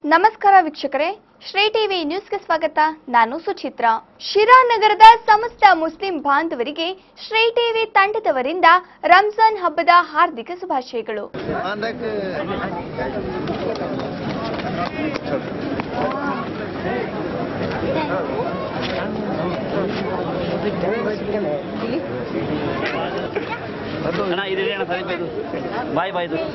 ನಮಸ್ಕಾರ ವೀಕ್ಷಕರೇ ಶ್ರೀ ಟಿವಿ ನ್ಯೂಸ್ಗೆ ಸ್ವಾಗತ ನಾನು ಸುಚಿತ್ರಾ ಶಿರಾ ನಗರದ ಸಮಸ್ತ ಮುಸ್ಲಿಂ ಬಾಂಧವರಿಗೆ ಶ್ರೀ ಟಿವಿ ತಂಡದವರಿಂದ ರಂಜಾನ್ ಹಬ್ಬದ ಹಾರ್ದಿಕ ಶುಭಾಶಯಗಳು ಅದಕ್ಕೆ ಅಣ್ಣ ಇದು ಅಣ್ಣ ಸ್ವಲ್ಪ ಇದು ಬಾಯ್ ಬಾಯ್ ಇದು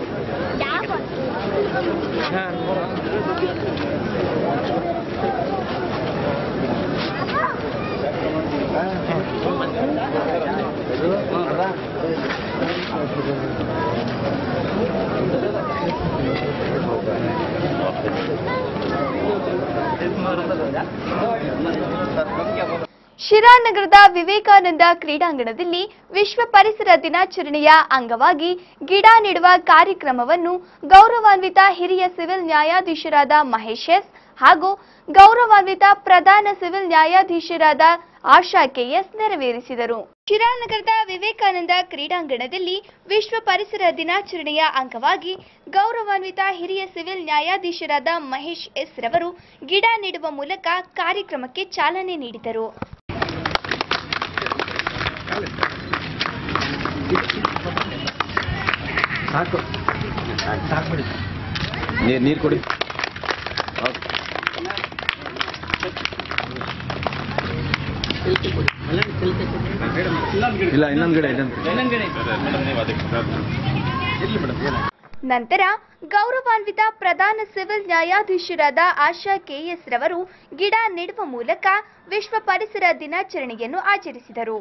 ಶಿರಾ ನಗರದ ವಿವೇಕಾನಂದ ಕ್ರೀಡಾಂಗಣದಲ್ಲಿ ವಿಶ್ವ ಪರಿಸರ ದಿನಾಚರಣೆಯ ಅಂಗವಾಗಿ ಗಿಡ ನೆಡುವ ಕಾರ್ಯಕ್ರಮವನ್ನು ಗೌರವಾನ್ವಿತ ಹಿರಿಯ ಸಿವಿಲ್ ನ್ಯಾಯಾಧೀಶರಾದ ಮಹೇಶ್ ಎಸ್ ಹಾಗೂ ಗೌರವಾನ್ವಿತ ಪ್ರಧಾನ ಸಿವಿಲ್ ನ್ಯಾಯಾಧೀಶರಾದ ಆಶಾ ಕೆಎಸ್ ನೆರವೇರಿಸಿದರು ಶಿರಾ ನಗರದ ವಿವೇಕಾನಂದ ಕ್ರೀಡಾಂಗಣದಲ್ಲಿ ವಿಶ್ವ ಪರಿಸರ ದಿನಾಚರಣೆಯ ಅಂಗವಾಗಿ ಗೌರವಾನ್ವಿತ ಹಿರಿಯ ಸಿವಿಲ್ ನ್ಯಾಯಾಧೀಶರಾದ ಮಹೇಶ್ ಎಸ್ ರವರು ಗಿಡ ನೆಡುವ ಮೂಲಕ ಕಾರ್ಯಕ್ರಮಕ್ಕೆ ಚಾಲನೆ ನೀಡಿದರು ಸಾಕು ಸಾಕ್ಬಿಡಿ ನೀರು ನೀರು ಕೊಡಿ ಇಲ್ಲ ಇನ್ನೊಂದು ಕಡೆ ಇನ್ನೊಂದು ನಂತರ ಗೌರವಾನ್ವಿತ ಪ್ರಧಾನ ಸಿವಿಲ್ ನ್ಯಾಯಾಧೀಶರಾದ ಆಶಾ ಕೆಎಸ್ ರವರು ಗಿಡ ನೆಡುವ ಮೂಲಕ ವಿಶ್ವ ಪರಿಸರ ದಿನಾಚರಣೆಯನ್ನು ಆಚರಿಸಿದರು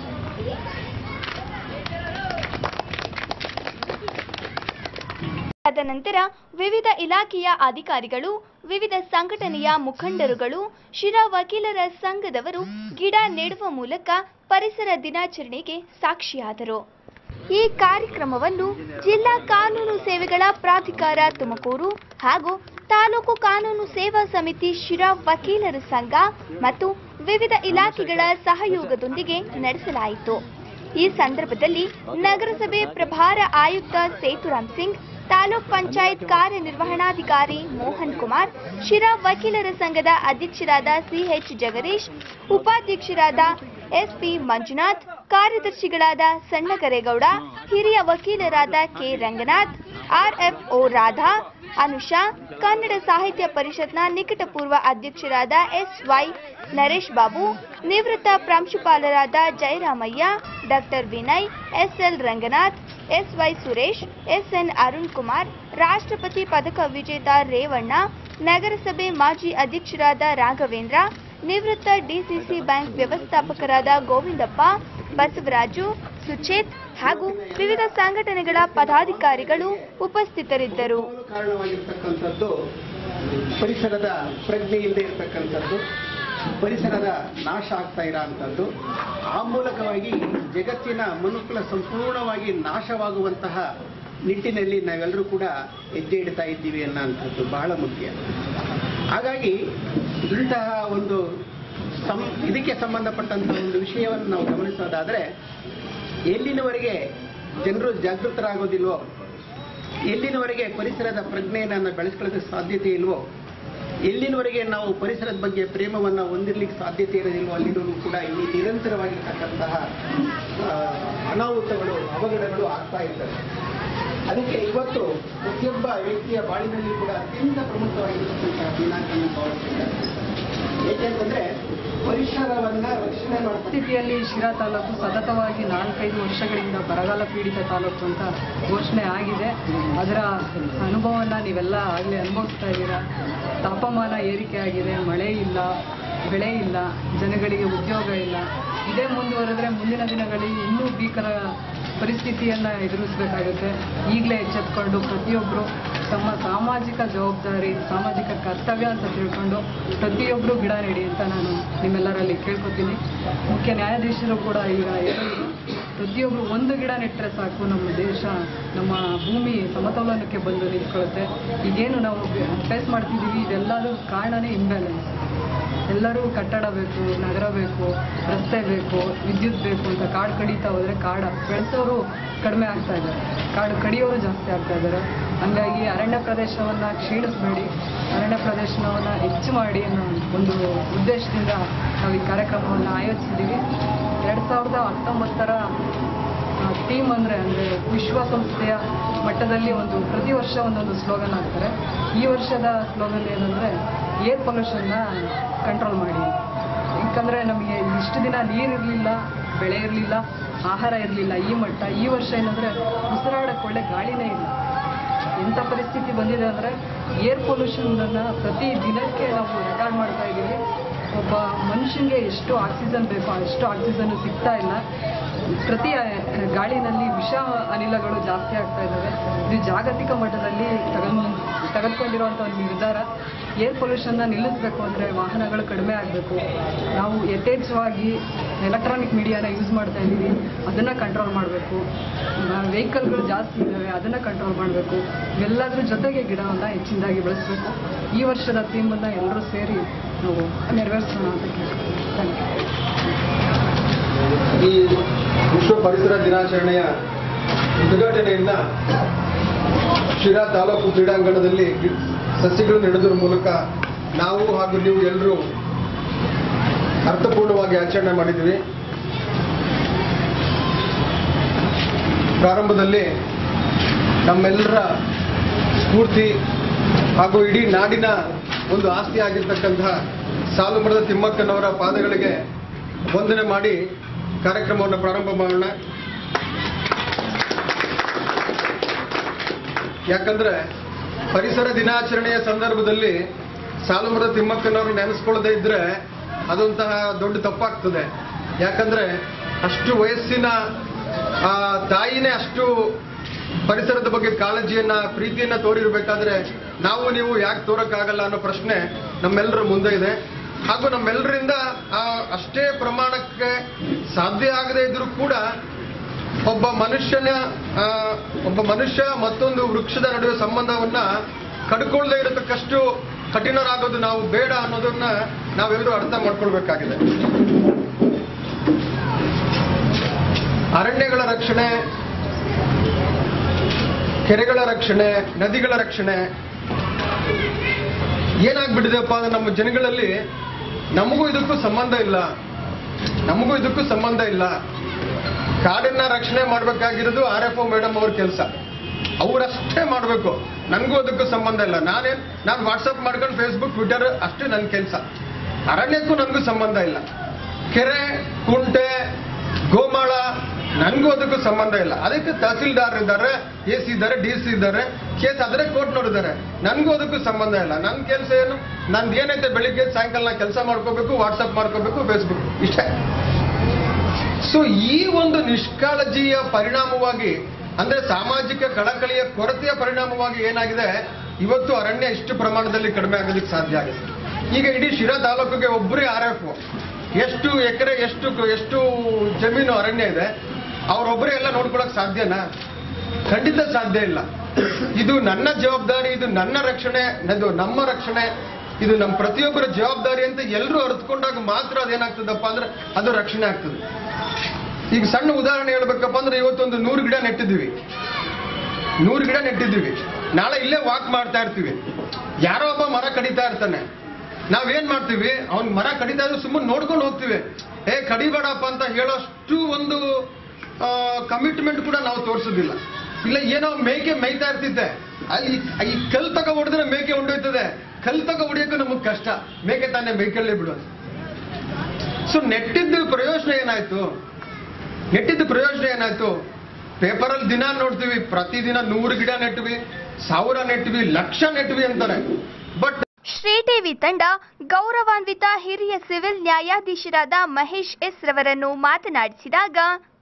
ತದನಂತರ ವಿವಿಧ ಇಲಾಖೆಯ ಅಧಿಕಾರಿಗಳು ವಿವಿಧ ಸಂಘಟನೆಯ ಮುಖಂಡರುಗಳು ಶಿರಾ ವಕೀಲರ ಸಂಘದವರು ಗಿಡ ನೆಡುವ ಮೂಲಕ ಪರಿಸರ ದಿನಾಚರಣೆಗೆ ಸಾಕ್ಷಿಯಾದರು ಈ ಕಾರ್ಯಕ್ರಮವನ್ನು ಜಿಲ್ಲಾ ಕಾನೂನು ಸೇವೆಗಳ ಪ್ರಾಧಿಕಾರ ತುಮಕೂರು ಹಾಗೂ ತಾಲೂಕು ಕಾನೂನು ಸೇವಾ ಸಮಿತಿ ಶಿರಾ ವಕೀಲರ ಸಂಘ ಮತ್ತು ವಿವಿಧ ಇಲಾಖೆಗಳ ಸಹಯೋಗದೊಂದಿಗೆ ನಡೆಸಲಾಯಿತು ಈ ಸಂದರ್ಭದಲ್ಲಿ ನಗರಸಭೆ ಪ್ರಭಾರ ಆಯುಕ್ತ ಸೇತುರಾಮ್ ಸಿಂಗ್ ತಾಲೂಕ್ ಪಂಚಾಯತ್ ಕಾರ್ಯನಿರ್ವಹಣಾಧಿಕಾರಿ ಮೋಹನ್ ಕುಮಾರ್ ಶಿರಾ ವಕೀಲರ ಸಂಘದ ಅಧ್ಯಕ್ಷರಾದ ಸಿಎಚ್ ಜಗದೀಶ್ ಉಪಾಧ್ಯಕ್ಷರಾದ ಎಸ್ಪಿ ಮಂಜುನಾಥ್ ಕಾರ್ಯದರ್ಶಿಗಳಾದ ಸಣ್ಣಕರೇಗೌಡ ಹಿರಿಯ ವಕೀಲರಾದ ಕೆ ರಂಗನಾಥ್ ಆರ್ಎಫ್ಒ ರಾಧಾ ಅನುಷಾ ಕನ್ನಡ ಸಾಹಿತ್ಯ ಪರಿಷತ್ನ ನಿಕಟಪೂರ್ವ ಅಧ್ಯಕ್ಷರಾದ ಎಸ್ ವೈ ನರೇಶ್ ಬಾಬು ನಿವೃತ್ತ ಪ್ರಾಂಶುಪಾಲರಾದ Jayaramaiah doctor Vinay SL Ranganath SY Suresh SN Arun Kumar ರಾಷ್ಟ್ರಪತಿ ಪದಕ ವಿಜೇತ ರೇವಣ್ಣ ನಗರಸಭೆ ಮಾಜಿ ಅಧ್ಯಕ್ಷರಾದ ರಾಘವೇಂದ್ರ ನಿವೃತ್ತ ಡಿಸಿಸಿ ಬ್ಯಾಂಕ್ ವ್ಯವಸ್ಥಾಪಕರಾದ ಗೋವಿಂದಪ್ಪ ಬಸವರಾಜು ಸುಚೇತ್ ಹಾಗೂ ವಿವಿಧ ಸಂಘಟನೆಗಳ ಪದಾಧಿಕಾರಿಗಳು ಉಪಸ್ಥಿತರಿದ್ದರು ಕಾರಣವಾಗಿರ್ತಕ್ಕಂಥದ್ದು ಪರಿಸರದ ಪ್ರಜ್ಞೆ ಇಲ್ಲದೆ ಇರ್ತಕ್ಕಂಥದ್ದು ಪರಿಸರದ ನಾಶ ಆಗ್ತಾ ಇರೋಂಥದ್ದು ಆ ಮೂಲಕವಾಗಿ ಜಗತ್ತಿನ ಮನುಕುಲ ಸಂಪೂರ್ಣವಾಗಿ ನಾಶವಾಗುವಂತಹ ನಿಟ್ಟಿನಲ್ಲಿ ನಾವೆಲ್ಲರೂ ಕೂಡ ಹೆಜ್ಜೆ ಇಡ್ತಾ ಇದ್ದೀವಿ ಅನ್ನೋಂಥದ್ದು ಬಹಳ ಮುಖ್ಯ ಹಾಗಾಗಿ ಇಂತಹ ಒಂದು ಸಂ ಇದಕ್ಕೆ ಸಂಬಂಧಪಟ್ಟಂತಹ ಒಂದು ವಿಷಯವನ್ನು ನಾವು ಗಮನಿಸೋದಾದರೆ ಎಲ್ಲಿನವರೆಗೆ ಜನರು ಜಾಗೃತರಾಗೋದಿಲ್ವೋ ಎಲ್ಲಿನವರೆಗೆ ಪರಿಸರದ ಪ್ರಜ್ಞೆಯನ್ನು ಬೆಳೆಸ್ಕೊಳ್ಳೋದಕ್ಕೆ ಸಾಧ್ಯತೆ ಇಲ್ವೋ ಎಲ್ಲಿನವರೆಗೆ ನಾವು ಪರಿಸರದ ಬಗ್ಗೆ ಪ್ರೇಮವನ್ನು ಹೊಂದಿರ್ಲಿಕ್ಕೆ ಸಾಧ್ಯತೆ ಇರೋದಿಲ್ವೋ ಅಲ್ಲಿನೂ ಕೂಡ ಇಲ್ಲಿ ನಿರಂತರವಾಗಿರ್ತಕ್ಕಂತಹ ಆ, ಅನಾಹುತಗಳು ಅವಘಡಗಳು ಆಗ್ತಾ ಇರ್ತವೆ ಅದಕ್ಕೆ ಇವತ್ತು ಪ್ರತಿಯೊಬ್ಬ ವ್ಯಕ್ತಿಯ ಬಾಳಿನಲ್ಲಿ ಕೂಡ ಅತ್ಯಂತ ಪ್ರಮುಖವಾಗಿರ್ತಕ್ಕಂತಹ ದಿನಾಂಕವನ್ನು ಭಾವಿಸಿದ್ದಾರೆ ಏಕೆಂತಂದ್ರೆ ಪರಿಸರವನ್ನ ರಕ್ಷಣೆ ಮಾಡ್ತಾ ಪರಿಸ್ಥಿತಿಯಲ್ಲಿ ಶಿರಾ ತಾಲೂಕು ಸತತವಾಗಿ ನಾಲ್ಕೈದು ವರ್ಷಗಳಿಂದ ಬರಗಾಲ ಪೀಡಿತ ತಾಲೂಕು ಅಂತ ಘೋಷಣೆ ಆಗಿದೆ ಅದರ ಅನುಭವವನ್ನು ನೀವೆಲ್ಲ ಆಗಲೇ ಅನುಭವಿಸ್ತಾ ಇದ್ದೀರಾ ತಾಪಮಾನ ಏರಿಕೆ ಆಗಿದೆ ಮಳೆ ಇಲ್ಲ ಬೆಳೆ ಇಲ್ಲ ಜನಗಳಿಗೆ ಉದ್ಯೋಗ ಇಲ್ಲ ಇದೇ ಮುಂದುವರೆದ್ರೆ ಮುಂದಿನ ದಿನಗಳಲ್ಲಿ ಇನ್ನೂ ಭೀಕರ ಪರಿಸ್ಥಿತಿಯನ್ನು ಎದುರಿಸಬೇಕಾಗುತ್ತೆ ಈಗಲೇ ಎಚ್ಚೆತ್ಕೊಂಡು ಪ್ರತಿಯೊಬ್ಬರು ತಮ್ಮ ಸಾಮಾಜಿಕ ಜವಾಬ್ದಾರಿ ಸಾಮಾಜಿಕ ಕರ್ತವ್ಯ ಅಂತ ತಿಳ್ಕೊಂಡು ಪ್ರತಿಯೊಬ್ಬರು ಗಿಡ ನೆಡಿ ಅಂತ ನಾನು ನಿಮ್ಮೆಲ್ಲರಲ್ಲಿ ಕೇಳ್ಕೊತೀನಿ ಮುಖ್ಯ ನ್ಯಾಯಾಧೀಶರು ಕೂಡ ಈಗ ಹೇಳಿದ್ರು. ಪ್ರತಿಯೊಬ್ಬರು ಒಂದು ಗಿಡ ನೆಟ್ಟರೆ ಸಾಕು ನಮ್ಮ ದೇಶ ನಮ್ಮ ಭೂಮಿ ಸಮತೋಲನಕ್ಕೆ ಬಂದು ನಿಂತ್ಕೊಳ್ಳುತ್ತೆ ಈಗೇನು ನಾವು ಫೇಸ್ ಮಾಡ್ತಿದ್ದೀವಿ ಇದೆಲ್ಲದೂ ಕಾರಣನೇ ಇಂಬ್ಯಾಲೆನ್ಸ್ ಎಲ್ಲರೂ ಕಟ್ಟಡ ಬೇಕು ನಗರ ಬೇಕು ರಸ್ತೆ ಬೇಕು ವಿದ್ಯುತ್ ಬೇಕು ಅಂತ ಕಾಡು ಕಡಿತಾ ಹೋದರೆ ಕಾಡು ಬೆಳೆಸೋರು ಕಡಿಮೆ ಆಗ್ತಾ ಇದ್ದಾರೆ ಕಾಡು ಕಡಿಯೋರು ಜಾಸ್ತಿ ಆಗ್ತಾ ಇದ್ದಾರೆ ಹಂಗಾಗಿ ಅರಣ್ಯ ಪ್ರದೇಶವನ್ನು ಕ್ಷೀಣಿಸಬೇಡಿ ಅರಣ್ಯ ಪ್ರದೇಶವನ್ನು ಹೆಚ್ಚು ಮಾಡಿ ಅನ್ನೋ ಒಂದು ಉದ್ದೇಶದಿಂದ ನಾವು ಈ ಕಾರ್ಯಕ್ರಮವನ್ನು ಆಯೋಜಿಸಿದ್ದೀವಿ ಎರಡು ಸಾವಿರದ ಹತ್ತೊಂಬತ್ತರ ಥೀಮ್ ಅಂದರೆ ಅಂದರೆ ವಿಶ್ವಸಂಸ್ಥೆಯ ಮಟ್ಟದಲ್ಲಿ ಒಂದು ಪ್ರತಿ ವರ್ಷ ಒಂದೊಂದು ಸ್ಲೋಗನ್ ಹಾಕ್ತಾರೆ ಈ ವರ್ಷದ ಸ್ಲೋಗನ್ ಏನಂದರೆ ಏರ್ ಪೊಲ್ಯೂಷನ್ನ ಕಂಟ್ರೋಲ್ ಮಾಡಿ ಯಾಕಂದರೆ ನಮಗೆ ಇಷ್ಟು ದಿನ ನೀರು ಇರಲಿಲ್ಲ ಬೆಳೆ ಇರಲಿಲ್ಲ ಆಹಾರ ಇರಲಿಲ್ಲ ಈ ಮಟ್ಟ ಈ ವರ್ಷ ಏನಂದರೆ ಉಸಿರಾಡಕ್ಕೆ ಒಳ್ಳೆ ಗಾಳಿನೇ ಇಲ್ಲ ಎಂಥ ಪರಿಸ್ಥಿತಿ ಬಂದಿದೆ ಅಂದರೆ ಏರ್ ಪೊಲ್ಯೂಷನನ್ನು ಪ್ರತಿ ದಿನಕ್ಕೆ ನಾವು ರೆಕಾರ್ಡ್ ಮಾಡ್ತಾ ಇದ್ದೀವಿ ಒಬ್ಬ ಮನುಷ್ಯನಿಗೆ ಎಷ್ಟು ಆಕ್ಸಿಜನ್ ಬೇಕೋ ಅಷ್ಟು ಆಕ್ಸಿಜನ್ ಸಿಗ್ತಾ ಇಲ್ಲ ಪ್ರತಿ ಆ, ಗಾಳಿನಲ್ಲಿ ವಿಷ ಅನಿಲಗಳು ಜಾಸ್ತಿ ಆಗ್ತಾ ಇದ್ದಾವೆ ಇದು ಜಾಗತಿಕ ಮಟ್ಟದಲ್ಲಿ ತಗೊಂಡು ತೆಗೆದುಕೊಂಡಿರುವಂಥ ಒಂದು ನಿರ್ಧಾರ ಏರ್ ಪೊಲ್ಯೂಷನ್ನ ನಿಲ್ಲಿಸಬೇಕು ಅಂದರೆ ವಾಹನಗಳು ಕಡಿಮೆ ಆಗಬೇಕು ನಾವು ಯಥೇಚ್ಛವಾಗಿ ಎಲೆಕ್ಟ್ರಾನಿಕ್ ಮೀಡಿಯಾನ ಯೂಸ್ ಮಾಡ್ತಾ ಇದ್ದೀವಿ ಅದನ್ನು ಕಂಟ್ರೋಲ್ ಮಾಡಬೇಕು ವೆಹಿಕಲ್ಗಳು ಜಾಸ್ತಿ ಇದ್ದಾವೆ ಅದನ್ನು ಕಂಟ್ರೋಲ್ ಮಾಡಬೇಕು ಎಲ್ಲದ್ರ ಜೊತೆಗೆ ಗಿಡವನ್ನು ಹೆಚ್ಚಿನದಾಗಿ ಬೆಳೆಸಬೇಕು ಈ ವರ್ಷದ ಥೀಮನ್ನು ಎಲ್ಲರೂ ಸೇರಿ ನಾವು ನೆರವೇರಿಸೋಣ ಅಂತ ಕೇಳ್ತೀನಿ ಥ್ಯಾಂಕ್ ಯು ಈ ವಿಶ್ವ ಪರಿಸರ ದಿನಾಚರಣೆಯ ಉದ್ಘಾಟನೆಯನ್ನ ಶಿರಾ ತಾಲೂಕು ಕ್ರೀಡಾಂಗಣದಲ್ಲಿ ಗಿ- ಸಸಿಗಳು ನೆಡೋದ್ರ ಮೂಲಕ ನಾವು ಹಾಗೂ ನೀವು ಎಲ್ಲರೂ ಅರ್ಥಪೂರ್ಣವಾಗಿ ಆಚರಣೆ ಮಾಡಿದ್ವಿ ಪ್ರಾರಂಭದಲ್ಲಿ ನಮ್ಮೆಲ್ಲರ ಸ್ಫೂರ್ತಿ ಹಾಗೂ ಇಡೀ ನಾಡಿನ ಒಂದು ಆಸ್ತಿ ಆಗಿರ್ತಕ್ಕಂತಹ ಸಾಲು ಮರದ ತಿಮ್ಮಕ್ಕನವರ ಪಾದಗಳಿಗೆ ವಂದನೆ ಮಾಡಿ ಕಾರ್ಯಕ್ರಮವನ್ನು ಪ್ರಾರಂಭ ಮಾಡೋಣ ಯಾಕಂದ್ರೆ ಪರಿಸರ ದಿನಾಚರಣೆಯ ಸಂದರ್ಭದಲ್ಲಿ ಸಾಲುಮರದ ತಿಮ್ಮಕ್ಕನವರು ನೆನೆಸ್ಕೊಳ್ಳದೆ ಇದ್ರೆ ಅದೊಂತಹ ದೊಡ್ಡ ತಪ್ಪಾಗ್ತದೆ ಯಾಕಂದ್ರೆ ಅಷ್ಟು ವಯಸ್ಸಿನ ಆ ತಾಯಿನೇ ಅಷ್ಟು ಪರಿಸರದ ಬಗ್ಗೆ ಕಾಳಜಿಯನ್ನ ಪ್ರೀತಿಯನ್ನ ತೋರಿರ್ಬೇಕಾದ್ರೆ ನಾವು ನೀವು ಯಾಕೆ ತೋರಕ್ಕಾಗಲ್ಲ ಅನ್ನೋ ಪ್ರಶ್ನೆ ನಮ್ಮೆಲ್ಲರ ಮುಂದೆ ಇದೆ ಹಾಗೂ ನಮ್ಮೆಲ್ಲರಿಂದ ಆ ಅಷ್ಟೇ ಪ್ರಮಾಣಕ್ಕೆ ಸಾಧ್ಯ ಆಗದೆ ಇದ್ರೂ ಕೂಡ ಒಬ್ಬ ಮನುಷ್ಯನ ಆ, ಒಬ್ಬ ಮನುಷ್ಯ ಮತ್ತೊಂದು ವೃಕ್ಷದ ನಡುವೆ ಸಂಬಂಧವನ್ನ ಕಡ್ಕೊಳ್ಳದೆ ಇರತಕ್ಕಷ್ಟು ಕಠಿಣರಾಗೋದು ನಾವು ಬೇಡ ಅನ್ನೋದನ್ನ ನಾವೆಲ್ಲರೂ ಅರ್ಥ ಮಾಡ್ಕೊಳ್ಬೇಕಾಗಿದೆ ಅರಣ್ಯಗಳ ರಕ್ಷಣೆ ಕೆರೆಗಳ ರಕ್ಷಣೆ ನದಿಗಳ ರಕ್ಷಣೆ ಏನಾಗ್ಬಿಟ್ಟಿದೆಪ್ಪ ಅಂದ್ರೆ ನಮ್ಮ ಜನಗಳಲ್ಲಿ ನಮಗೂ ಇದಕ್ಕೂ ಸಂಬಂಧ ಇಲ್ಲ ನಮಗೂ ಇದಕ್ಕೂ ಸಂಬಂಧ ಇಲ್ಲ ಕಾಡನ್ನ ರಕ್ಷಣೆ ಮಾಡ್ಬೇಕಾಗಿರೋದು ಆರ್ ಎಫ್ ಒ ಮೇಡಮ್ ಅವ್ರ ಕೆಲಸ ಅವರಷ್ಟೇ ಮಾಡಬೇಕು ನನಗೂ ಅದಕ್ಕೂ ಸಂಬಂಧ ಇಲ್ಲ ನಾನೇನ್ ನಾನು ವಾಟ್ಸಪ್ ಮಾಡ್ಕೊಂಡು ಫೇಸ್ಬುಕ್ ಟ್ವಿಟರ್ ಅಷ್ಟೇ ನನ್ನ ಕೆಲಸ ಅರಣ್ಯಕ್ಕೂ ನನಗೂ ಸಂಬಂಧ ಇಲ್ಲ ಕೆರೆ ಕುಂಟೆ ಗೋಮಾಳ ನನಗೂ ಅದಕ್ಕೂ ಸಂಬಂಧ ಇಲ್ಲ ಅದಕ್ಕೆ ತಹಸೀಲ್ದಾರ್ ಇದ್ದಾರೆ ಎ ಸಿ ಇದ್ದಾರೆ ಡಿ ಸಿ ಇದ್ದಾರೆ ಕೇಸ್ ಆದರೆ ಕೋರ್ಟ್ ನೋಡಿದ್ದಾರೆ ನನಗೂ ಅದಕ್ಕೂ ಸಂಬಂಧ ಇಲ್ಲ ನನ್ನ ಕೆಲಸ ಏನು ನಂದು ಏನೈತೆ ಬೆಳಿಗ್ಗೆ ಸಾಯಂಕಾಲ ನಾ ಕೆಲಸ ಮಾಡ್ಕೋಬೇಕು ವಾಟ್ಸಪ್ ಮಾಡ್ಕೋಬೇಕು ಫೇಸ್ಬುಕ್ ಇಷ್ಟೇ ಸೊ ಈ ಒಂದು ನಿಷ್ಕಾಳಜಿಯ ಪರಿಣಾಮವಾಗಿ ಅಂದ್ರೆ ಸಾಮಾಜಿಕ ಕಳಕಳಿಯ ಕೊರತೆಯ ಪರಿಣಾಮವಾಗಿ ಏನಾಗಿದೆ ಇವತ್ತು ಅರಣ್ಯ ಇಷ್ಟು ಪ್ರಮಾಣದಲ್ಲಿ ಕಡಿಮೆ ಆಗೋದಕ್ಕೆ ಸಾಧ್ಯ ಆಗಿದೆ ಈಗ ಇಡೀ ಶಿರಾ ತಾಲೂಕಿಗೆ ಒಬ್ಬರೇ ಆರ್ ಎಫ್ ಎಷ್ಟು ಎಕರೆ ಎಷ್ಟು ಎಷ್ಟು ಜಮೀನು ಅರಣ್ಯ ಇದೆ ಅವರೊಬ್ಬರೇ ಎಲ್ಲ ನೋಡ್ಕೊಳಕ್ ಸಾಧ್ಯನಾ ಖಂಡಿತ ಸಾಧ್ಯ ಇಲ್ಲ ಇದು ನನ್ನ ಜವಾಬ್ದಾರಿ ಇದು ನನ್ನ ರಕ್ಷಣೆ ಇದು ನಮ್ಮ ರಕ್ಷಣೆ ಇದು ನಮ್ಮ ಪ್ರತಿಯೊಬ್ಬರ ಜವಾಬ್ದಾರಿ ಅಂತ ಎಲ್ಲರೂ ಅರ್ಥಕೊಂಡಾಗ ಮಾತ್ರ ಅದೇನಾಗ್ತದಪ್ಪ ಅಂದ್ರೆ ಅದು ರಕ್ಷಣೆ ಆಗ್ತದೆ ಈಗ ಸಣ್ಣ ಉದಾಹರಣೆ ಹೇಳ್ಬೇಕಪ್ಪ ಅಂದ್ರೆ ಇವತ್ತೊಂದು ನೂರು ಗಿಡ ನೆಟ್ಟಿದ್ದೀವಿ ನೂರು ಗಿಡ ನೆಟ್ಟಿದ್ದೀವಿ ನಾಳೆ ಇಲ್ಲೇ ವಾಕ್ ಮಾಡ್ತಾ ಇರ್ತೀವಿ ಯಾರೋ ಒಬ್ಬ ಮರ ಕಡಿತಾ ಇರ್ತಾನೆ ನಾವೇನ್ ಮಾಡ್ತೀವಿ ಅವ್ನ್ ಮರ ಕಡಿತಾ ಇದ್ರೆ ಸುಮ್ಮನೆ ನೋಡ್ಕೊಂಡು ಹೋಗ್ತೀವಿ ಏ ಕಡಿಬೇಡಪ್ಪ ಅಂತ ಹೇಳೋಷ್ಟು ಒಂದು ಕಮಿಟ್ಮೆಂಟ್ ಕೂಡ ನಾವು ತೋರಿಸೋದಿಲ್ಲ ಇಲ್ಲ ಏನೋ ಮೇಕೆ ಮೇಯ್ತಾ ಇರ್ತಿದ್ದೆ ಅಲ್ಲಿ ಈ ಕಲ್ ತಗ ಹೊಡೆದ್ರೆ ಮೇಕೆ ಹೊಂಡೋಯ್ತದೆ ಕಲ್ ತಗ ಹೊಡಿಯೋಕೆ ನಮಗ್ ಕಷ್ಟ ಮೇಕೆ ತಾನೇ ಮೇಕಲ್ಲೇ ಬಿಡೋದು ಸೊ ನೆಟ್ಟಿದ್ದು ಪ್ರಯೋಜನ ಏನಾಯ್ತು ನೆಟ್ಟಿದ್ದು ಪ್ರಯೋಜನ ಏನಾಯ್ತು ಪೇಪರಲ್ಲಿ ದಿನ ನೋಡ್ತೀವಿ ಪ್ರತಿದಿನ ನೂರು ಗಿಡ ನೆಟ್ವಿ ಸಾವಿರ ನೆಟ್ವಿ ಲಕ್ಷ ನೆಟ್ವಿ ಅಂತಾರೆ ಬಟ್ ಶ್ರೀ ಟಿವಿ ತಂಡ ಗೌರವಾನ್ವಿತ ಹಿರಿಯ ಸಿವಿಲ್ ನ್ಯಾಯಾಧೀಶರಾದ ಮಹೇಶ್ ಎಸ್ ರವರನ್ನು ಮಾತನಾಡಿಸಿದಾಗ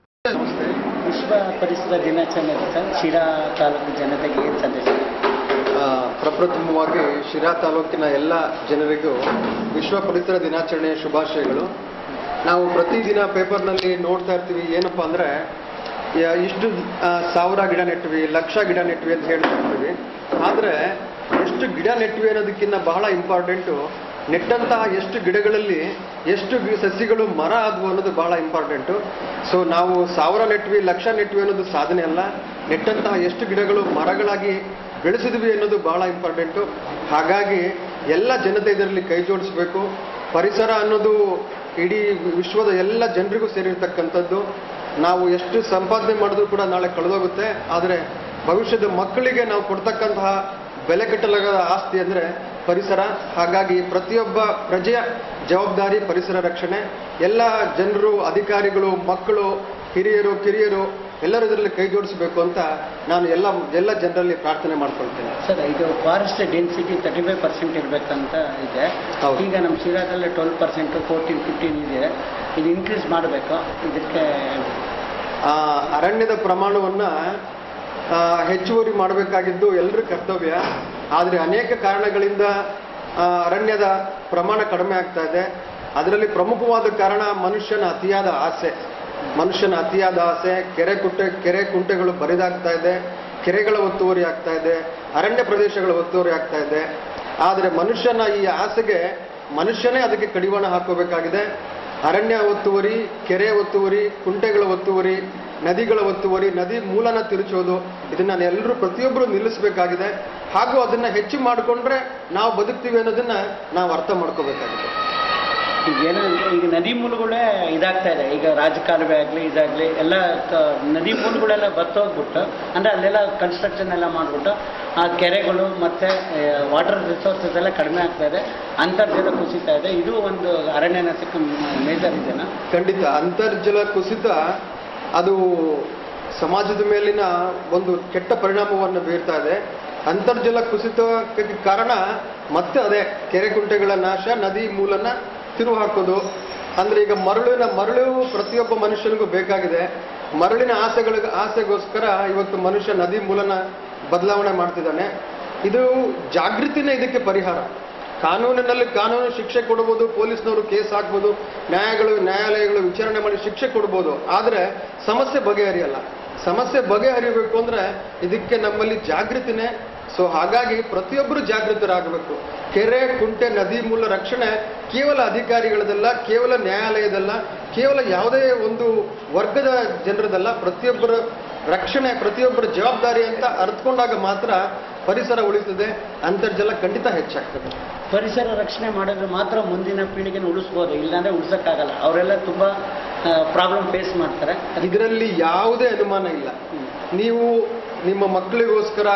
ವಿಶ್ವ ಪರಿಸರ ದಿನಾಚರಣೆ ಸರ್ ಶಿರಾ ತಾಲೂಕು ಜನತೆಗೆ ಏನು ಸಂದೇಶ ಆ, ಪ್ರಪ್ರಥಮವಾಗಿ ಶಿರಾ ತಾಲೂಕಿನ ಎಲ್ಲ ಜನರಿಗೂ ವಿಶ್ವ ಪರಿಸರ ದಿನಾಚರಣೆಯ ಶುಭಾಶಯಗಳು ನಾವು ಪ್ರತಿದಿನ ಪೇಪರ್ನಲ್ಲಿ ನೋಡ್ತಾ ಇರ್ತೀವಿ ಏನಪ್ಪಾ ಅಂದ್ರೆ ಯ- ಇಷ್ಟು ಆ, ಸಾವಿರ ಗಿಡ ನೆಟ್ವಿ ಲಕ್ಷ ಗಿಡ ನೆಟ್ವಿ ಅಂತ ಹೇಳ್ತಾ ಇರ್ತೀವಿ ಆದ್ರೆ ಎಷ್ಟು ಗಿಡ ನೆಟ್ವಿ ಅನ್ನೋದಕ್ಕಿಂತ ಬಹಳ ಇಂಪಾರ್ಟೆಂಟು ನೆಟ್ಟಂತಹ ಎಷ್ಟು ಗಿಡಗಳಲ್ಲಿ ಎಷ್ಟು ಗಿ- ಸಸಿಗಳು ಮರ ಆದವು ಅನ್ನೋದು ಬಹಳ ಇಂಪಾರ್ಟೆಂಟು ಸೊ ನಾವು ಸಾವಿರ ನೆಟ್ವಿ ಲಕ್ಷ ನೆಟ್ವಿ ಅನ್ನೋದು ಸಾಧನೆ ಅಲ್ಲ ನೆಟ್ಟಂತಹ ಎಷ್ಟು ಗಿಡಗಳು ಮರಗಳಾಗಿ ಬೆಳೆಸಿದ್ವಿ ಅನ್ನೋದು ಬಹಳ ಇಂಪಾರ್ಟೆಂಟು ಹಾಗಾಗಿ ಎಲ್ಲ ಜನತೆ ಇದರಲ್ಲಿ ಕೈ ಜೋಡಿಸ್ಬೇಕು ಪರಿಸರ ಅನ್ನೋದು ಇಡೀ ವಿಶ್ವದ ಎಲ್ಲ ಜನರಿಗೂ ಸೇರಿರ್ತಕ್ಕಂಥದ್ದು ನಾವು ಎಷ್ಟು ಸಂಪಾದನೆ ಮಾಡಿದ್ರು ಕೂಡ ನಾಳೆ ಕಳೆದೋಗುತ್ತೆ ಆದರೆ ಭವಿಷ್ಯದ ಮಕ್ಕಳಿಗೆ ನಾವು ಕೊಡ್ತಕ್ಕಂತಹ ಬೆಲೆ ಕಟ್ಟಲಾಗದ ಆಸ್ತಿ ಅಂದರೆ ಪರಿಸರ ಹಾಗಾಗಿ ಪ್ರತಿಯೊಬ್ಬ ಪ್ರಜೆಯ ಜವಾಬ್ದಾರಿ ಪರಿಸರ ರಕ್ಷಣೆ ಎಲ್ಲ ಜನರು ಅಧಿಕಾರಿಗಳು ಮಕ್ಕಳು ಹಿರಿಯರು ಕಿರಿಯರು ಎಲ್ಲರೂ ಇದರಲ್ಲಿ ಕೈ ಜೋಡಿಸಬೇಕು ಅಂತ ನಾನು ಎಲ್ಲ ಎಲ್ಲ ಜನರಲ್ಲಿ ಪ್ರಾರ್ಥನೆ ಮಾಡ್ಕೊಳ್ತೇನೆ ಸರ್ ಇದು forest density thirty five percent ಇರಬೇಕಂತ ಇದೆ ಹೌದು. ಈಗ ನಮ್ಮ ಶಿರಾದಲ್ಲಿ ಟ್ವೆಲ್ ಪರ್ಸೆಂಟು ಫೋರ್ಟೀನ್ ಫಿಫ್ಟೀನ್ ಇದೆ ಇದು ಇನ್ಕ್ರೀಸ್ ಮಾಡಬೇಕು ಇದಕ್ಕೆ ಆ ಅರಣ್ಯದ ಪ್ರಮಾಣವನ್ನ ಆ, ಹೆಚ್ಚುವರಿ ಮಾಡಬೇಕಾಗಿದ್ದು ಎಲ್ಲರ ಕರ್ತವ್ಯ ಆದರೆ ಅನೇಕ ಕಾರಣಗಳಿಂದ ಆ, ಅರಣ್ಯದ ಪ್ರಮಾಣ ಕಡಿಮೆ ಆಗ್ತಾ ಇದೆ ಅದರಲ್ಲಿ ಪ್ರಮುಖವಾದ ಕಾರಣ ಮನುಷ್ಯನ ಅತಿಯಾದ ಆಸೆ ಮನುಷ್ಯನ ಅತಿಯಾದ ಆಸೆ ಕೆರೆ ಕುಂಟೆ ಕೆರೆ ಕುಂಟೆಗಳು ಬರಿದಾಗ್ತಾ ಇದೆ ಕೆರೆಗಳ ಒತ್ತುವರಿ ಆಗ್ತಾ ಇದೆ ಅರಣ್ಯ ಪ್ರದೇಶಗಳ ಒತ್ತುವರಿ ಆಗ್ತಾ ಇದೆ ಆದರೆ ಮನುಷ್ಯನ ಈ ಆಸೆಗೆ ಮನುಷ್ಯನೇ ಅದಕ್ಕೆ ಕಡಿವಾಣ ಹಾಕೋಬೇಕಾಗಿದೆ ಅರಣ್ಯ ಒತ್ತುವರಿ ಕೆರೆ ಒತ್ತುವರಿ ಕುಂಟೆಗಳ ಒತ್ತುವರಿ ನದಿಗಳ ಒತ್ತುವರಿ ನದಿ ಮೂಲನ ತಿರುಚೋದು ಇದನ್ನ ಎಲ್ಲರೂ ಪ್ರತಿಯೊಬ್ಬರು ನಿಲ್ಲಿಸಬೇಕಾಗಿದೆ ಹಾಗೂ ಅದನ್ನ ಹೆಚ್ಚು ಮಾಡಿಕೊಂಡ್ರೆ ನಾವು ಬದುಕ್ತೀವಿ ಅನ್ನೋದನ್ನ ನಾವು ಅರ್ಥ ಮಾಡ್ಕೋಬೇಕಾಗಿದೆ ಈಗ ಏನಂದ್ರೆ ಈಗ ನದಿ ಮೂಲಗಳೇ ಇದಾಗ್ತಾ ಇದೆ ಈಗ ರಾಜಕಾಲುವೆ ಆಗಲಿ ಇದಾಗಲಿ ಎಲ್ಲ ಕ- ನದಿ ಮೂಲಗಳೆಲ್ಲ ಬತ್ತೋಗ್ಬಿಟ್ಟು ಅಂದರೆ ಅಲ್ಲೆಲ್ಲ ಕನ್ಸ್ಟ್ರಕ್ಷನ್ ಎಲ್ಲ ಮಾಡಿಬಿಟ್ಟು ಆ ಕೆರೆಗಳು ಮತ್ತು ವಾಟರ್ ರಿಸೋರ್ಸಸ್ ಎಲ್ಲ ಕಡಿಮೆ ಆಗ್ತಾ ಇದೆ ಅಂತರ್ಜಲ ಕುಸಿತಾ ಇದೆ ಇದು ಒಂದು ಅರಣ್ಯ ನಾಶಕ್ಕೆ ಮೇಜರ್ ಇದೆನಾ ಖಂಡಿತ ಅಂತರ್ಜಲ ಕುಸಿತ ಅದು ಸಮಾಜದ ಮೇಲಿನ ಒಂದು ಕೆಟ್ಟ ಪರಿಣಾಮವನ್ನು ಬೀರ್ತಾ ಇದೆ ಅಂತರ್ಜಲ ಕುಸಿತಕ್ಕೆ ಕಾರಣ ಮತ್ತೆ ಅದೇ ಕೆರೆ ಕುಂಟೆಗಳ ನಾಶ ನದಿ ಮೂಲನ ತಿರುವು ಹಾಕೋದು ಅಂದ್ರೆ ಈಗ ಮರಳಿನ ಮರಳು ಪ್ರತಿಯೊಬ್ಬ ಮನುಷ್ಯನಿಗೂ ಬೇಕಾಗಿದೆ ಮರಳಿನ ಆಸೆಗಳ ಆಸೆಗೋಸ್ಕರ ಇವತ್ತು ಮನುಷ್ಯ ನದಿ ಮೂಲನ ಬದಲಾವಣೆ ಮಾಡ್ತಿದ್ದಾನೆ ಇದು ಜಾಗೃತಿನೇ ಇದಕ್ಕೆ ಪರಿಹಾರ ಕಾನೂನಿನಲ್ಲಿ ಕಾನೂನು ಶಿಕ್ಷೆ ಕೊಡ್ಬೋದು ಪೊಲೀಸ್ನವರು ಕೇಸ್ ಹಾಕ್ಬೋದು ನ್ಯಾಯಗಳು ನ್ಯಾಯಾಲಯಗಳು ವಿಚಾರಣೆ ಮಾಡಿ ಶಿಕ್ಷೆ ಕೊಡ್ಬೋದು ಆದರೆ ಸಮಸ್ಯೆ ಬಗೆಹರಿಯಲ್ಲ ಸಮಸ್ಯೆ ಬಗೆಹರಿಬೇಕು ಅಂದ್ರೆ ಇದಕ್ಕೆ ನಮ್ಮಲ್ಲಿ ಜಾಗೃತಿನೇ ಸೊ ಹಾಗಾಗಿ ಪ್ರತಿಯೊಬ್ಬರು ಜಾಗೃತರಾಗಬೇಕು ಕೆರೆ ಕುಂಟೆ ನದಿ ಮೂಲ ರಕ್ಷಣೆ ಕೇವಲ ಅಧಿಕಾರಿಗಳದಲ್ಲ ಕೇವಲ ನ್ಯಾಯಾಲಯದಲ್ಲ ಕೇವಲ ಯಾವುದೇ ಒಂದು ವರ್ಗದ ಜನರದಲ್ಲ ಪ್ರತಿಯೊಬ್ಬರ ರಕ್ಷಣೆ ಪ್ರತಿಯೊಬ್ಬರ ಜವಾಬ್ದಾರಿ ಅಂತ ಅರ್ಥಕೊಂಡಾಗ ಮಾತ್ರ ಪರಿಸರ ಉಳಿತದೆ ಅಂತರ್ಜಲ ಖಂಡಿತ ಹೆಚ್ಚಾಗ್ತದೆ ಪರಿಸರ ರಕ್ಷಣೆ ಮಾಡಿದ್ರೆ ಮಾತ್ರ ಮುಂದಿನ ಪೀಳಿಗೆನ ಉಳಿಸ್ಬೋದು ಇಲ್ಲಾಂದ್ರೆ ಉಳಿಸೋಕ್ಕಾಗಲ್ಲ ಅವರೆಲ್ಲ ತುಂಬ ಪ್ರಾಬ್ಲಮ್ ಫೇಸ್ ಮಾಡ್ತಾರೆ ಇದರಲ್ಲಿ ಯಾವುದೇ ಅನುಮಾನ ಇಲ್ಲ ನೀವು ನಿಮ್ಮ ಮಕ್ಕಳಿಗೋಸ್ಕರ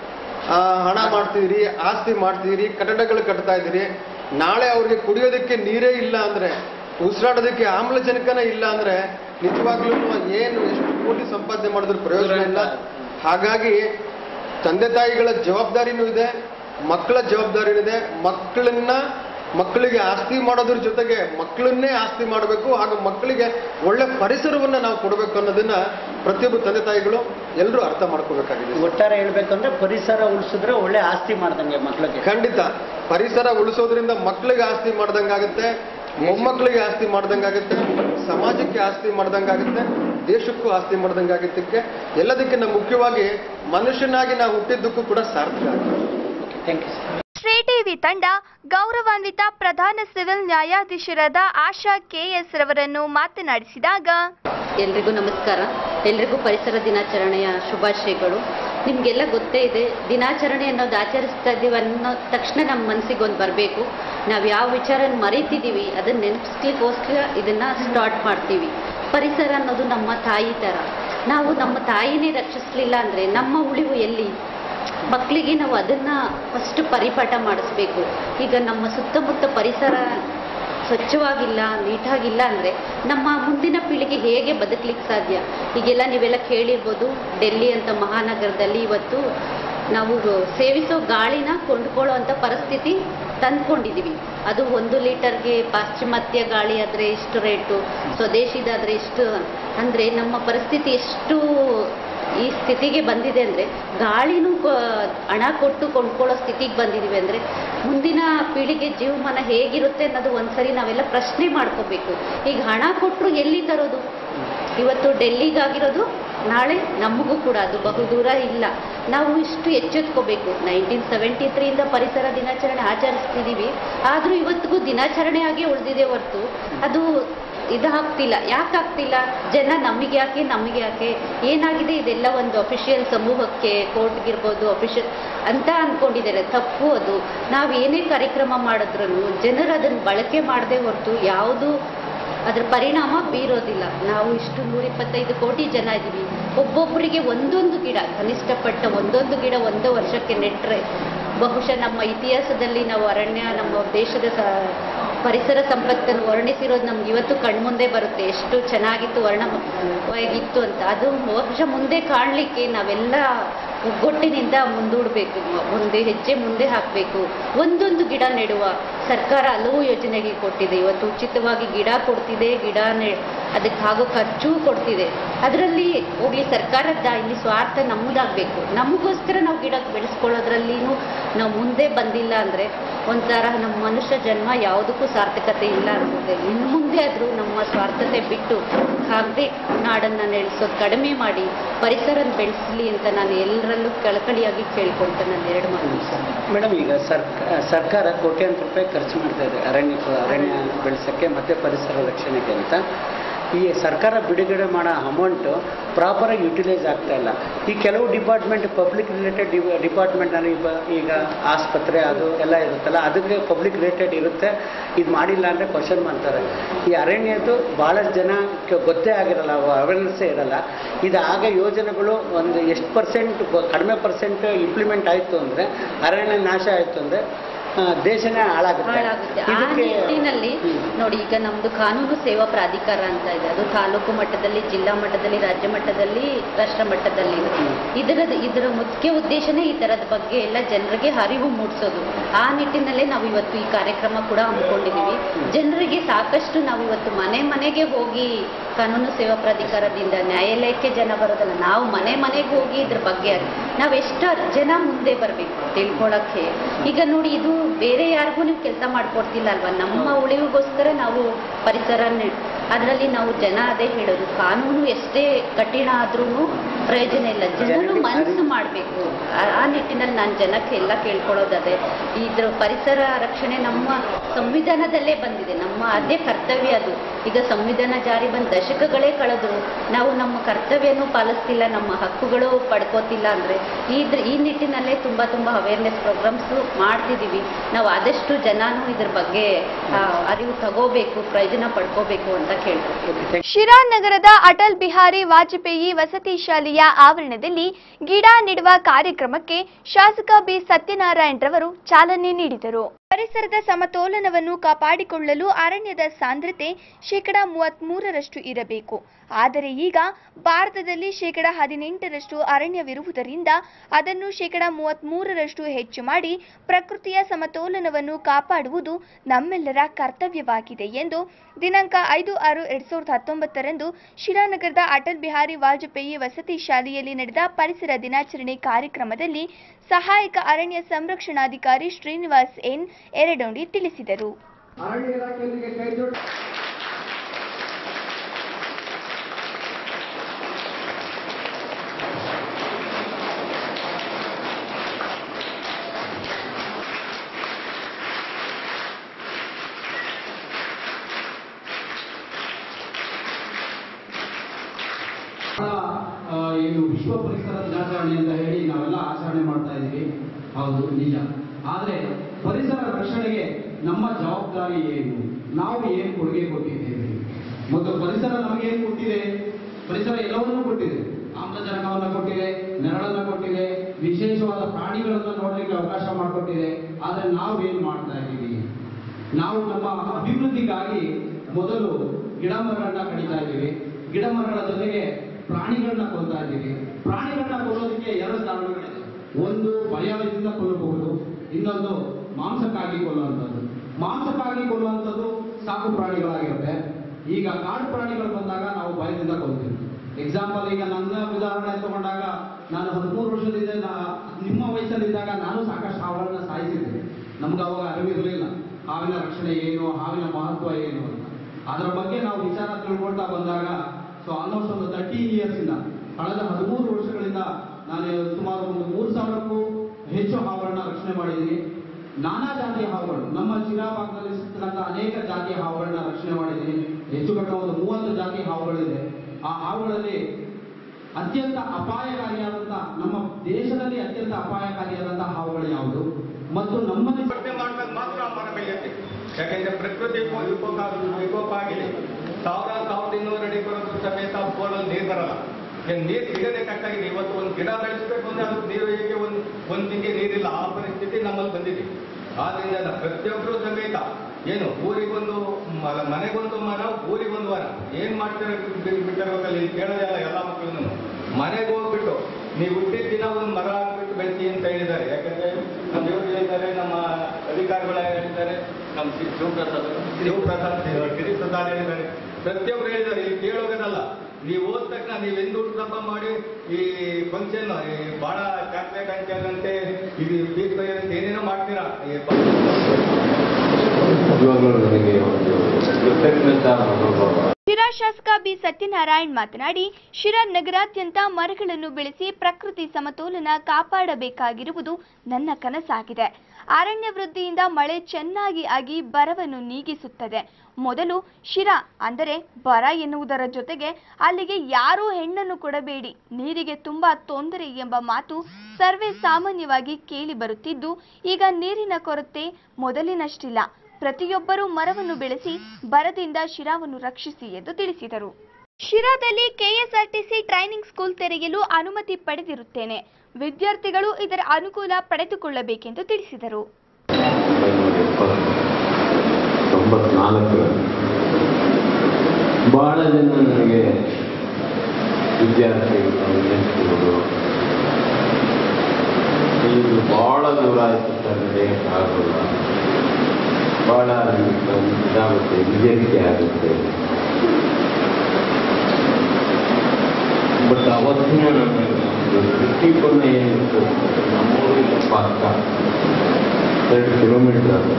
ಆ, ಹಣ ಮಾಡ್ತಿದ್ದೀರಿ ಆಸ್ತಿ ಮಾಡ್ತಿದ್ದೀರಿ ಕಟ್ಟಡಗಳು ಕಟ್ತಾ ಇದ್ದೀರಿ ನಾಳೆ ಅವ್ರಿಗೆ ಕುಡಿಯೋದಕ್ಕೆ ನೀರೇ ಇಲ್ಲ ಅಂದ್ರೆ ಉಸಿರಾಡೋದಕ್ಕೆ ಆಮ್ಲಜನಕನೇ ಇಲ್ಲ ಅಂದ್ರೆ ನಿಜವಾಗ್ಲೂ ಏನು ಎಷ್ಟು ಕೋಟಿ ಸಂಪಾದನೆ ಮಾಡಿದ್ರು ಪ್ರಯೋಜನ ಇಲ್ಲ ಹಾಗಾಗಿ ತಂದೆ ತಾಯಿಗಳ ಜವಾಬ್ದಾರಿನೂ ಇದೆ ಮಕ್ಕಳ ಜವಾಬ್ದಾರಿನೂ ಇದೆ ಮಕ್ಕಳನ್ನ ಮಕ್ಕಳಿಗೆ ಆಸ್ತಿ ಮಾಡೋದ್ರ ಜೊತೆಗೆ ಮಕ್ಕಳನ್ನೇ ಆಸ್ತಿ ಮಾಡಬೇಕು ಹಾಗೂ ಮಕ್ಕಳಿಗೆ ಒಳ್ಳೆ ಪರಿಸರವನ್ನ ನಾವು ಕೊಡಬೇಕು ಅನ್ನೋದನ್ನ ಪ್ರತಿಯೊಬ್ಬ ತಂದೆ ತಾಯಿಗಳು ಎಲ್ಲರೂ ಅರ್ಥ ಮಾಡ್ಕೋಬೇಕಾಗಿದೆ ಒಟ್ಟಾರೆ ಹೇಳ್ಬೇಕಂದ್ರೆ ಪರಿಸರ ಉಳಿಸಿದ್ರೆ ಒಳ್ಳೆ ಆಸ್ತಿ ಮಾಡ್ದಂಗೆ ಮಕ್ಳಿಗೆ ಖಂಡಿತ ಪರಿಸರ ಉಳಿಸೋದ್ರಿಂದ ಮಕ್ಕಳಿಗೆ ಆಸ್ತಿ ಮಾಡ್ದಂಗಾಗುತ್ತೆ ಮೊಮ್ಮಕ್ಕಳಿಗೆ ಆಸ್ತಿ ಮಾಡ್ದಂಗಾಗುತ್ತೆ ಸಮಾಜಕ್ಕೆ ಆಸ್ತಿ ಮಾಡ್ದಂಗಾಗುತ್ತೆ ದೇಶಕ್ಕೂ ಆಸ್ತಿ ಮಾಡ್ದಂಗಾಗುತ್ತೆ ಎಲ್ಲದಕ್ಕಿಂತ ಮುಖ್ಯವಾಗಿ ಮನುಷ್ಯನಾಗಿ ನಾವು ಹುಟ್ಟಿದ್ದಕ್ಕೂ ಕೂಡ ಸಾರ್ಥಕ ಆಗುತ್ತೆ ಥ್ಯಾಂಕ್ ಯು ಶ್ರೀ ಟಿವಿ ತಂಡ ಗೌರವಾನ್ವಿತ ಪ್ರಧಾನ ಸಿವಿಲ್ ನ್ಯಾಯಾಧೀಶರಾದ ಆಶಾ ಕೆಎಸ್ ರವರನ್ನು ಮಾತನಾಡಿಸಿದಾಗ ಎಲ್ರಿಗೂ ನಮಸ್ಕಾರ ಎಲ್ರಿಗೂ ಪರಿಸರ ದಿನಾಚರಣೆಯ ಶುಭಾಶಯಗಳು ನಿಮಗೆಲ್ಲ ಗೊತ್ತೇ ಇದೆ ದಿನಾಚರಣೆ ಅನ್ನೋದು ಆಚರಿಸ್ತಾ ಇದ್ದೀವಿ ಅನ್ನೋ ತಕ್ಷಣ ನಮ್ಮ ಮನಸ್ಸಿಗೆ ಒಂದು ಬರಬೇಕು ನಾವು ಯಾವ ವಿಚಾರನ ಮರೀತಿದ್ದೀವಿ ಅದನ್ನ ನೆನಪಿಸ್ಲಿಕ್ಕೋಸ್ಕರ ಇದನ್ನು ಸ್ಟಾರ್ಟ್ ಮಾಡ್ತೀವಿ ಪರಿಸರ ಅನ್ನೋದು ನಮ್ಮ ತಾಯಿ ಥರ ನಾವು ನಮ್ಮ ತಾಯಿನೇ ರಕ್ಷಿಸಲಿಲ್ಲ ಅಂದರೆ ನಮ್ಮ ಉಳಿವು ಎಲ್ಲಿ ಮಕ್ಕಳಿಗೆ ನಾವು ಅದನ್ನ ಫಸ್ಟ್ ಪರಿಪಾಠ ಮಾಡಿಸ್ಬೇಕು ಈಗ ನಮ್ಮ ಸುತ್ತಮುತ್ತ ಪರಿಸರ ಸ್ವಚ್ಛವಾಗಿಲ್ಲ ನೀಟಾಗಿಲ್ಲ ಅಂದರೆ ನಮ್ಮ ಮುಂದಿನ ಪೀಳಿಗೆ ಹೇಗೆ ಬದುಕಲಿಕ್ಕೆ ಸಾಧ್ಯ ಈಗೆಲ್ಲ ನೀವೆಲ್ಲ ಕೇಳಿರ್ಬೋದು ಡೆಲ್ಲಿ ಅಂತ ಮಹಾನಗರದಲ್ಲಿ ಇವತ್ತು ನಾವು ಸೇವಿಸೋ ಗಾಳಿನ ಕೊಂಡ್ಕೊಳ್ಳೋ ಅಂಥ ಪರಿಸ್ಥಿತಿ ತಂದ್ಕೊಂಡಿದ್ದೀವಿ ಅದು ಒಂದು ಲೀಟರ್ಗೆ ಪಾಶ್ಚಿಮಾತ್ಯ ಗಾಳಿ ಆದರೆ ಇಷ್ಟು ರೇಟು ಸ್ವದೇಶಿದಾದರೆ ಇಷ್ಟು ಅಂದರೆ ನಮ್ಮ ಪರಿಸ್ಥಿತಿ ಎಷ್ಟು ಈ ಸ್ಥಿತಿಗೆ ಬಂದಿದೆ ಅಂದರೆ ಗಾಳಿನೂ ಕೊ- ಹಣ ಕೊಟ್ಟು ಕೊಂಡ್ಕೊಳ್ಳೋ ಸ್ಥಿತಿಗೆ ಬಂದಿದ್ದೀವಿ ಅಂದರೆ ಮುಂದಿನ ಪೀಳಿಗೆ ಜೀವಮಾನ ಹೇಗಿರುತ್ತೆ ಅನ್ನೋದು ಒಂದ್ಸರಿ ನಾವೆಲ್ಲ ಪ್ರಶ್ನೆ ಮಾಡ್ಕೋಬೇಕು ಈಗ ಹಣ ಕೊಟ್ಟರು ಎಲ್ಲಿ ತರೋದು ಇವತ್ತು ಡೆಲ್ಲಿಗಾಗಿರೋದು ನಾಳೆ ನಮಗೂ ಕೂಡ ಅದು ಬಹುದೂರ ಇಲ್ಲ ನಾವು ಇಷ್ಟು ಎಚ್ಚೆತ್ಕೋಬೇಕು ನೈನ್ಟೀನ್ ಸೆವೆಂಟಿ ತ್ರೀಯಿಂದ ಪರಿಸರ ದಿನಾಚರಣೆ ಆಚರಿಸ್ತಿದ್ದೀವಿ ಆದರೂ ಇವತ್ತಿಗೂ ದಿನಾಚರಣೆಯಾಗಿ ಉಳಿದಿದೆ ಹೊರತು ಅದು ಇದು ಆಗ್ತಿಲ್ಲ ಯಾಕೆ ಆಗ್ತಿಲ್ಲ ಜನ ನಮಗೆ ಯಾಕೆ ನಮಗೆ ಯಾಕೆ ಏನಾಗಿದೆ ಇದೆಲ್ಲ ಒಂದು ಅಫಿಷಿಯಲ್ ಸಮೂಹಕ್ಕೆ ಕೋರ್ಟ್ಗಿರ್ಬೋದು ಅಫಿಷಿಯಲ್ ಅಂತ ಅಂದ್ಕೊಂಡಿದ್ದಾರೆ ತಪ್ಪು ಅದು ನಾವು ಏನೇ ಕಾರ್ಯಕ್ರಮ ಮಾಡಿದ್ರು ಜನರು ಅದನ್ನು ಬಳಕೆ ಮಾಡದೆ ಹೊರತು ಯಾವುದು ಅದರ ಪರಿಣಾಮ ಬೀರೋದಿಲ್ಲ ನಾವು ಇಷ್ಟು ನೂರಿಪ್ಪತ್ತೈದು ಕೋಟಿ ಜನ ಇದ್ದೀವಿ ಒಬ್ಬೊಬ್ಬರಿಗೆ ಒಂದೊಂದು ಗಿಡ ಕನಿಷ್ಠಪಟ್ಟ ಒಂದೊಂದು ಗಿಡ ಒಂದು ವರ್ಷಕ್ಕೆ ನೆಟ್ಟರೆ ಬಹುಶಃ ನಮ್ಮ ಇತಿಹಾಸದಲ್ಲಿ ನಾವು ಅರಣ್ಯ ನಮ್ಮ ದೇಶದ ಸ ಪರಿಸರ ಸಂಪತ್ತನ್ನು ವರ್ಣಿಸಿರೋದು ನಮ್ಗೆ ಇವತ್ತು ಕಣ್ಮುಂದೆ ಬರುತ್ತೆ ಎಷ್ಟು ಚೆನ್ನಾಗಿತ್ತು ವರ್ಣವಾಗಿತ್ತು ಅಂತ ಅದು ಬಹುಶಃ ಮುಂದೆ ಕಾಣಲಿಕ್ಕೆ ನಾವೆಲ್ಲ ಒಗ್ಗಟ್ಟಿನಿಂದ ಮುಂದೂಡಬೇಕು ಮುಂದೆ ಹೆಜ್ಜೆ ಮುಂದೆ ಹಾಕಬೇಕು ಒಂದೊಂದು ಗಿಡ ನೆಡುವ ಸರ್ಕಾರ ಹಲವು ಯೋಜನೆಗೆ ಕೊಟ್ಟಿದೆ ಇವತ್ತು ಉಚಿತವಾಗಿ ಗಿಡ ಕೊಡ್ತಿದೆ ಗಿಡ ನೆ ಅದಕ್ಕೆ ಆಗೋ ಖರ್ಚು ಕೊಡ್ತಿದೆ ಅದರಲ್ಲಿ ಹೋಗ್ಲಿ ಸರ್ಕಾರದ ಇಲ್ಲಿ ಸ್ವಾರ್ಥ ನಮ್ಮದಾಗಬೇಕು ನಮಗೋಸ್ಕರ ನಾವು ಗಿಡ ಬೆಳೆಸ್ಕೊಳ್ಳೋದ್ರಲ್ಲಿನೂ ನಾವು ಮುಂದೆ ಬಂದಿಲ್ಲ ಅಂದರೆ ಒಂಥರ ನಮ್ಮ ಮನುಷ್ಯ ಜನ್ಮ ಯಾವುದಕ್ಕೂ ಸಾರ್ಥಕತೆ ಇಲ್ಲ ಅನ್ಸುತ್ತೆ ಇನ್ನು ಮುಂದೆ ಆದರೂ ನಮ್ಮ ಸ್ವಾರ್ಥತೆ ಬಿಟ್ಟು ಕಾಗದೆ ನಾಡನ್ನು ನೆಲೆಸೋದು ಕಡಿಮೆ ಮಾಡಿ ಪರಿಸರ ಬೆಳೆಸಲಿ ಅಂತ ನಾನು ಎಲ್ಲರಲ್ಲೂ ಕಳಕಳಿಯಾಗಿ ಕೇಳ್ಕೊಳ್ತೇನೆ ನಾನು ಎರಡು ಮಾತು ಮೇಡಮ್ ಈಗ ಸರ್ಕ ಸರ್ಕಾರ ಕೋಟ್ಯಾಂತರ ರೂಪಾಯಿ ಖರ್ಚು ಮಾಡ್ತಾ ಇದೆ ಅರಣ್ಯ ಅರಣ್ಯ ಬೆಳೆಸೋಕ್ಕೆ ಮತ್ತು ಪರಿಸರ ರಕ್ಷಣೆಗೆ ಅಂತ ಈ ಸರ್ಕಾರ ಬಿಡುಗಡೆ ಮಾಡೋ ಅಮೌಂಟು ಪ್ರಾಪರಾಗಿ ಯುಟಿಲೈಸ್ ಆಗ್ತಾ ಇಲ್ಲ ಈ ಕೆಲವು ಡಿಪಾರ್ಟ್ಮೆಂಟ್ ಪಬ್ಲಿಕ್ ರಿಲೇಟೆಡ್ ಡಿಪಾರ್ಟ್ಮೆಂಟ್ನಲ್ಲಿ ಈಗ ಆಸ್ಪತ್ರೆ ಅದು ಎಲ್ಲ ಇರುತ್ತಲ್ಲ ಅದಕ್ಕೆ ಪಬ್ಲಿಕ್ ರಿಲೇಟೆಡ್ ಇರುತ್ತೆ ಇದು ಮಾಡಿಲ್ಲ ಅಂದರೆ ಕ್ವಶನ್ ಮಾಡ್ತಾರೆ ಈ ಅರಣ್ಯದ್ದು ಭಾಳಷ್ಟು ಜನ ಗೊತ್ತೇ ಆಗಿರಲ್ಲ ಅವೇರ್ನೆಸ್ಸೇ ಇರಲ್ಲ ಇದು ಆಗ ಯೋಜನೆಗಳು ಒಂದು ಎಷ್ಟು ಪರ್ಸೆಂಟ್ ಕಡಿಮೆ ಪರ್ಸೆಂಟ್ ಇಂಪ್ಲಿಮೆಂಟ್ ಆಯಿತು ಅಂದರೆ ಅರಣ್ಯ ನಾಶ ಆಯಿತು ಅಂದರೆ ದೇಶನೇ ಹಾಳಾಗುತ್ತೆ ಹಾಳಾಗುತ್ತೆ ಆ ಇದಕ್ಕೆ ನಿಟ್ಟಿನಲ್ಲಿ ಹ್ಮ್. ನೋಡಿ ಈಗ ನಮ್ದು ಕಾನೂನು ಸೇವಾ ಪ್ರಾಧಿಕಾರ ಅಂತ ಇದೆ ಅದು ತಾಲೂಕು ಮಟ್ಟದಲ್ಲಿ ಜಿಲ್ಲಾ ಮಟ್ಟದಲ್ಲಿ ರಾಜ್ಯ ಮಟ್ಟದಲ್ಲಿ ರಾಷ್ಟ್ರ ಮಟ್ಟದಲ್ಲಿ ಇದೆ. ಇದರದ ಇದರ ಮುಖ್ಯ ಉದ್ದೇಶನೇ ಈ ತರದ ಬಗ್ಗೆ ಎಲ್ಲ ಜನರಿಗೆ ಅರಿವು ಮೂಡಿಸೋದು ಆ ನಿಟ್ಟಿನಲ್ಲೇ ನಾವು ಇವತ್ತು ಈ ಕಾರ್ಯಕ್ರಮ ಕೂಡ ಹಮ್ಮಿಕೊಂಡಿದ್ದೀವಿ ಜನರಿಗೆ ಸಾಕಷ್ಟು ನಾವು ಇವತ್ತು ಮನೆ ಮನೆಗೆ ಹೋಗಿ ಕಾನೂನು ಸೇವಾ ಪ್ರಾಧಿಕಾರದಿಂದ ನ್ಯಾಯಾಲಯಕ್ಕೆ ಜನ ಬರೋದಲ್ಲ ನಾವು ಮನೆ ಮನೆಗೆ ಹೋಗಿ ಇದ್ರ ಬಗ್ಗೆ ನಾವೆಷ್ಟು ಜನ ಮುಂದೆ ಬರಬೇಕು ತಿಳ್ಕೊಳಕ್ಕೆ ಈಗ ನೋಡಿ ಇದು ಬೇರೆ ಯಾರಿಗೂ ನೀವು ಕೆಲಸ ಮಾಡ್ಕೊಡ್ತಿಲ್ಲ ಅಲ್ವಾ ನಮ್ಮ ಉಳಿವಿಗೋಸ್ಕರ ನಾವು ಪರಿಸರ ಅದರಲ್ಲಿ ನಾವು ಜನ ಅದೇ ಹೇಳೋದು ಕಾನೂನು ಎಷ್ಟೇ ಕಠಿಣ ಆದ್ರೂ ಪ್ರಯೋಜನ ಇಲ್ಲ ಜನರು ಜನರಿಗೆ ಮನಸ್ಸು ಮಾಡಬೇಕು ಆ ನಿಟ್ಟಿನಲ್ಲಿ ನಾನು ಜನಕ್ಕೆ ಎಲ್ಲ ಕೇಳ್ಕೊಳ್ಳೋದು ಅದೇ ಇದ್ರ ಪರಿಸರ ರಕ್ಷಣೆ ನಮ್ಮ ಸಂವಿಧಾನದಲ್ಲೇ ಬಂದಿದೆ ನಮ್ಮ ಅದೇ ಕರ್ತವ್ಯ ಅದು ಈಗ ಸಂವಿಧಾನ ಜಾರಿ ಬಂದ ದಶಕಗಳೇ ಕಳೆದ್ರು ನಾವು ನಮ್ಮ ಕರ್ತವ್ಯನೂ ಪಾಲಿಸ್ತಿಲ್ಲ ನಮ್ಮ ಹಕ್ಕುಗಳು ಪಡ್ಕೋತಿಲ್ಲ ಅಂದರೆ ಇದ್ರ ಈ ನಿಟ್ಟಿನಲ್ಲೇ ತುಂಬ ತುಂಬ ಅವೇರ್ನೆಸ್ ಪ್ರೋಗ್ರಾಮ್ಸು ಮಾಡ್ತಿದ್ದೀವಿ ನಾವು ಆದಷ್ಟು ಜನನೂ ಇದ್ರ ಬಗ್ಗೆ ಆ, ಅರಿವು ತಗೋಬೇಕು ಪ್ರಯೋಜನ ಪಡ್ಕೋಬೇಕು ಅಂತ ಕೇಳ್ಕೊತೀವಿ ಶಿರಾ ನಗರದ ಅಟಲ್ ಬಿಹಾರಿ ವಾಜಪೇಯಿ ವಸತಿ ಶಾಲೆಯ ಆವರಣದಲ್ಲಿ ಗಿಡ ನೆಡುವ ಕಾರ್ಯಕ್ರಮಕ್ಕೆ ಶಾಸಕ ಬಿ ಸತ್ಯನಾರಾಯಣ್ ರವರು ಚಾಲನೆ ನೀಡಿದರು ಪರಿಸರದ ಸಮತೋಲನವನ್ನು ಕಾಪಾಡಿಕೊಳ್ಳಲು ಅರಣ್ಯದ ಸಾಂದ್ರತೆ ಶೇಕಡ ಮೂವತ್ಮೂರರಷ್ಟು ಇರಬೇಕು ಆದರೆ ಈಗ ಭಾರತದಲ್ಲಿ ಶೇಕಡ ಹದಿನೆಂಟರಷ್ಟು ಅರಣ್ಯವಿರುವುದರಿಂದ ಅದನ್ನು ಶೇಕಡ ಮೂವತ್ಮೂರರಷ್ಟು ಹೆಚ್ಚು ಮಾಡಿ ಪ್ರಕೃತಿಯ ಸಮತೋಲನವನ್ನು ಕಾಪಾಡುವುದು ನಮ್ಮೆಲ್ಲರ ಕರ್ತವ್ಯವಾಗಿದೆ ಎಂದು ದಿನಾಂಕ ಐದು ಆರು ಎರಡ್ ಸಾವಿರದ ಹತ್ತೊಂಬತ್ತರಂದು ಶಿರಾನಗರದ ಅಟಲ್ ಬಿಹಾರಿ ವಾಜಪೇಯಿ ವಸತಿ ಶಾಲೆಯಲ್ಲಿ ನಡೆದ ಪರಿಸರ ದಿನಾಚರಣೆ ಕಾರ್ಯಕ್ರಮದಲ್ಲಿ ಸಹಾಯಕ ಅರಣ್ಯ ಸಂರಕ್ಷಣಾಧಿಕಾರಿ ಶ್ರೀನಿವಾಸ್ ಎನ್ ಎರಡೋಂಡಿ ತಿಳಿಸಿದರು ಆ, ಏನು ವಿಶ್ವ ಪರಿಸರ ದಿನಾಚರಣೆ ಅಂತ ಹೇಳಿ ನಾವೆಲ್ಲ ಆಚರಣೆ ಮಾಡ್ತಾ ಇದ್ದೀವಿ ಹೌದು ನಿಜ ಆದರೆ ಪರಿಸರ ರಕ್ಷಣೆಗೆ ನಮ್ಮ ಜವಾಬ್ದಾರಿ ಏನು ನಾವು ಏನು ಕೊಡುಗೆ ಕೊಟ್ಟಿದ್ದೇವೆ ಮತ್ತು ಪರಿಸರ ನಮಗೇನು ಕೊಟ್ಟಿದೆ ಪರಿಸರ ಎಲ್ಲವನ್ನೂ ಕೊಟ್ಟಿದೆ ಆಮ್ಲಜನಕವನ್ನು ಕೊಟ್ಟಿದೆ ನೆರಳನ್ನು ಕೊಟ್ಟಿದೆ ವಿಶೇಷವಾದ ಪ್ರಾಣಿಗಳನ್ನು ನೋಡಲಿಕ್ಕೆ ಅವಕಾಶ ಮಾಡಿಕೊಟ್ಟಿದೆ ಆದರೆ ನಾವು ಏನು ಮಾಡ್ತಾ ಇದ್ದೀವಿ ನಾವು ನಮ್ಮ ಅಭಿವೃದ್ಧಿಗಾಗಿ ಮೊದಲು ಗಿಡ ಮರಗಳನ್ನ ಕಡಿತಾ ಇದ್ದೀವಿ ಗಿಡ ಮರಗಳ ಜೊತೆಗೆ ಪ್ರಾಣಿಗಳನ್ನ ಕೊಲ್ತಾ ಇದ್ದೀವಿ ಪ್ರಾಣಿಗಳನ್ನ ಕೊಲ್ಲೋದಕ್ಕೆ ಎರಡು ಕಾರಣಗಳಿದೆ ಒಂದು ಭಯದಿಂದ ಕೊಲ್ಲಬಹುದು ಇನ್ನೊಂದು ಮಾಂಸಕ್ಕಾಗಿ ಕೊಲ್ಲುವಂಥದ್ದು ಮಾಂಸಕ್ಕಾಗಿ ಕೊಲ್ಲುವಂಥದ್ದು ಸಾಕು ಪ್ರಾಣಿಗಳಾಗಿರುತ್ತೆ ಈಗ ಕಾಡು ಪ್ರಾಣಿಗಳು ಬಂದಾಗ ನಾವು ಭಯದಿಂದ ಕೊಲ್ತೀವಿ ಎಕ್ಸಾಂಪಲ್ ಈಗ ನನ್ನ ಉದಾಹರಣೆ ತಗೊಂಡಾಗ ನಾನು ಹದಿಮೂರು ವರ್ಷದಿಂದ ನಾ- ನಿಮ್ಮ ವಯಸ್ಸಲ್ಲಿದ್ದಾಗ ನಾನು ಸಾಕಷ್ಟು ಹಾವುಗಳನ್ನ ಸಾಯಿಸಿದ್ದೆ ನಮ್ಗೆ ಅವಾಗ ಅರಿವಿರಲಿಲ್ಲ ಹಾವಿನ ರಕ್ಷಣೆ ಏನು ಹಾವಿನ ಮಹತ್ವ ಏನು ಅಂತ ಅದರ ಬಗ್ಗೆ ನಾವು ವಿಚಾರ ತಿಳ್ಕೊಳ್ತಾ ಬಂದಾಗ ಸೊ ಆಲ್ಮೋಸ್ಟ್ ಒಂದು ತರ್ಟೀನ್ ಇಯರ್ಸ್ ಇಂದ ಕಳೆದ ಹದಿಮೂರು ವರ್ಷಗಳಿಂದ ನಾನು ಸುಮಾರು ಒಂದು ಮೂರು ಸಾವಿರಕ್ಕೂ ಹೆಚ್ಚು ಹಾವುಗಳನ್ನ ರಕ್ಷಣೆ ಮಾಡಿದ್ದೀನಿ ನಾನಾ ಜಾತಿಯ ಹಾವುಗಳು ನಮ್ಮ ಶಿರಾ ಭಾಗದಲ್ಲಿ ಸಿಗ್ತಕ್ಕಂಥ ಅನೇಕ ಜಾತಿಯ ಹಾವುಗಳನ್ನ ರಕ್ಷಣೆ ಮಾಡಿದ್ದೀನಿ ಹೆಚ್ಚು ಕಡಿಮೆ ಒಂದು ಮೂವತ್ತು ಜಾತಿ ಹಾವುಗಳಿದೆ ಆ ಹಾವುಗಳಲ್ಲಿ ಅತ್ಯಂತ ಅಪಾಯಕಾರಿಯಾದಂಥ ನಮ್ಮ ದೇಶದಲ್ಲಿ ಅತ್ಯಂತ ಅಪಾಯಕಾರಿಯಾದಂಥ ಹಾವುಗಳು ಯಾವುದು ಮತ್ತು ನಮ್ಮಲ್ಲಿ ಪ್ರಶ್ನೆ ಮಾಡಿದಾಗ ಮಾತ್ರ ಮರ ಬೆಳೆಯುತ್ತೆ ಯಾಕೆಂದ್ರೆ ಪ್ರಕೃತಿ ವಿಕೋ- ವಿಕೋಪ ವಿಕೋಪ ಆಗಿದೆ ಸಾವಿರ ಸಾವಿರದ ಇನ್ನೂರು ಅಡಿ ಬರೋದು ಸಮೇತ ಬೋರ್ವೆಲ್ ನೀರು ಬರಲ್ಲ ಏನ್ ನೀರು ಸಿಗದೆ ಕಟ್ಟಾಗಿದೆ ಇವತ್ತು ಒಂದು ಗಿಡ ಬೆಳೆಸಬೇಕು ಅಂದ್ರೆ ಅದಕ್ಕೆ ನೀರು ಹೇಗೆ ಒಂದು ಒಂದು ತಿಂಗೆ ನೀರಿಲ್ಲ ಆ ಪರಿಸ್ಥಿತಿ ನಮ್ಮಲ್ಲಿ ಬಂದಿದೆ ಆದ್ರಿಂದ ಪ್ರತಿಯೊಬ್ಬರು ಸಮೇತ ಏನು ಊರಿಗೊಂದು ಮ- ಮನೆಗೊಂದು ಮರ ಊರಿಗೊಂದು ವರ ಏನ್ ಮಾಡ್ತಾರೆ ಬಿಟ್ಟಿರ್ಬೇಕಲ್ಲಿ ಕೇಳೋದಲ್ಲ ಎಲ್ಲ ಮಕ್ಕಳನ್ನು ಮನೆಗೆ ಹೋಗ್ಬಿಟ್ಟು ನೀವು ಹುಟ್ಟಿದ ದಿನ ಒಂದು ಮರ ಹಾಕ್ಬಿಟ್ಟು ಬೆಳೆಸಿ ಅಂತ ಹೇಳಿದ್ದಾರೆ ಯಾಕಂದ್ರೆ ನಮ್ಮ ಇವರು ಹೇಳಿದ್ದಾರೆ ನಮ್ಮ ಅಧಿಕಾರಿಗಳು ಹೇಳಿದ್ದಾರೆ ನಮ್ಮ ಶಿ- ಶಿವಪ್ರಸಾದ್ ಶಿವಪ್ರಸಾದ್ ಗಿರಿ ಪ್ರಸಾದ್ ಹೇಳಿದ್ದಾರೆ ಪ್ರತಿಯೊಬ್ಬರು ಹೇಳಿದ್ದಾರೆ ಇಲ್ಲಿ ಕೇಳೋಗೋದಲ್ಲ ನೀವು ಹೋದ ತಕ್ಷಣ ನೀವು ಎಂದು ಹುಟ್ಟುಹಬ್ಬ ಮಾಡಿ ಈ ಫಂಕ್ಷನ್ ಈ ಬಹಳ ಚಾಕ್ಲೇಟ್ ಹಂಚದಂತೆ ಇದು ಬೀಚ್ ಅಂತ ಏನೇನೋ ಮಾಡ್ತೀರಾ ಈ ಬ- ಇವಾಗಲೂ ನನಗೆ ಒಂದು ಕೃತಜ್ಞತಾ ಮನೋಭಾವ ಶಿರಾ ಶಾಸಕ ಬಿ ಸತ್ಯನಾರಾಯಣ್ ಮಾತನಾಡಿ ಶಿರಾ ನಗರಾದ್ಯಂತ ಮರಗಳನ್ನು ಬೆಳೆಸಿ ಪ್ರಕೃತಿ ಸಮತೋಲನ ಕಾಪಾಡಬೇಕಾಗಿರುವುದು ನನ್ನ ಕನಸಾಗಿದೆ ಅರಣ್ಯ ವೃದ್ಧಿಯಿಂದ ಮಳೆ ಚೆನ್ನಾಗಿ ಆಗಿ ಬರವನ್ನು ನೀಗಿಸುತ್ತದೆ ಮೊದಲು ಶಿರಾ ಅಂದರೆ ಬರ ಎನ್ನುವುದರ ಜೊತೆಗೆ ಅಲ್ಲಿಗೆ ಯಾರೂ ಹೆಣ್ಣನ್ನು ಕೊಡಬೇಡಿ ನೀರಿಗೆ ತುಂಬಾ ತೊಂದರೆ ಎಂಬ ಮಾತು ಸರ್ವೇ ಸಾಮಾನ್ಯವಾಗಿ ಕೇಳಿ ಬರುತ್ತಿದ್ದು ಈಗ ನೀರಿನ ಕೊರತೆ ಮೊದಲಿನಷ್ಟಿಲ್ಲ ಪ್ರತಿಯೊಬ್ಬರೂ ಮರವನ್ನು ಬೆಳೆಸಿ ಬರದಿಂದ ಶಿರಾವನ್ನು ರಕ್ಷಿಸಿ ಎಂದು ತಿಳಿಸಿದರು ಶಿರಾದಲ್ಲಿ ಕೆಎಸ್ಆರ್ಟಿಸಿ ಟ್ರೈನಿಂಗ್ ಸ್ಕೂಲ್ ತೆರೆಯಲು ಅನುಮತಿ ಪಡೆದಿರುತ್ತೇನೆ ವಿದ್ಯಾರ್ಥಿಗಳು ಇದರ ಅನುಕೂಲ ಪಡೆದುಕೊಳ್ಳಬೇಕೆಂದು ತಿಳಿಸಿದರು ಒಂಬೈನೂರ ಎಪ್ಪತ್ತು ತೊಂಬತ್ನಾಲ್ಕರಲ್ಲಿ ಬಹಳ ಜನ ನನಗೆ ವಿದ್ಯಾರ್ಥಿಗಳು ವಿದ್ಯಾರ್ಥಿಗಳು ಇದು ಬಹಳ ದೂರ ಆಯಿತು ಸರ್ ನಡೆಯಕ್ಕೆ ಆಗೋಲ್ಲ ಬಹಳ ಇದಾಗುತ್ತೆ ವಿಜಯಕ್ಕೆ ಆಗುತ್ತೆ ಬಟ್ ಅವತ್ತಿನ ನಮಗೆ ಒಂದು ದೃಷ್ಟಿಕೋನ ಏನಿತ್ತು ನಮ್ಮೂರಿಗೆ ಪಕ್ಕ ಎರಡು ಕಿಲೋಮೀಟರ್ ಅದು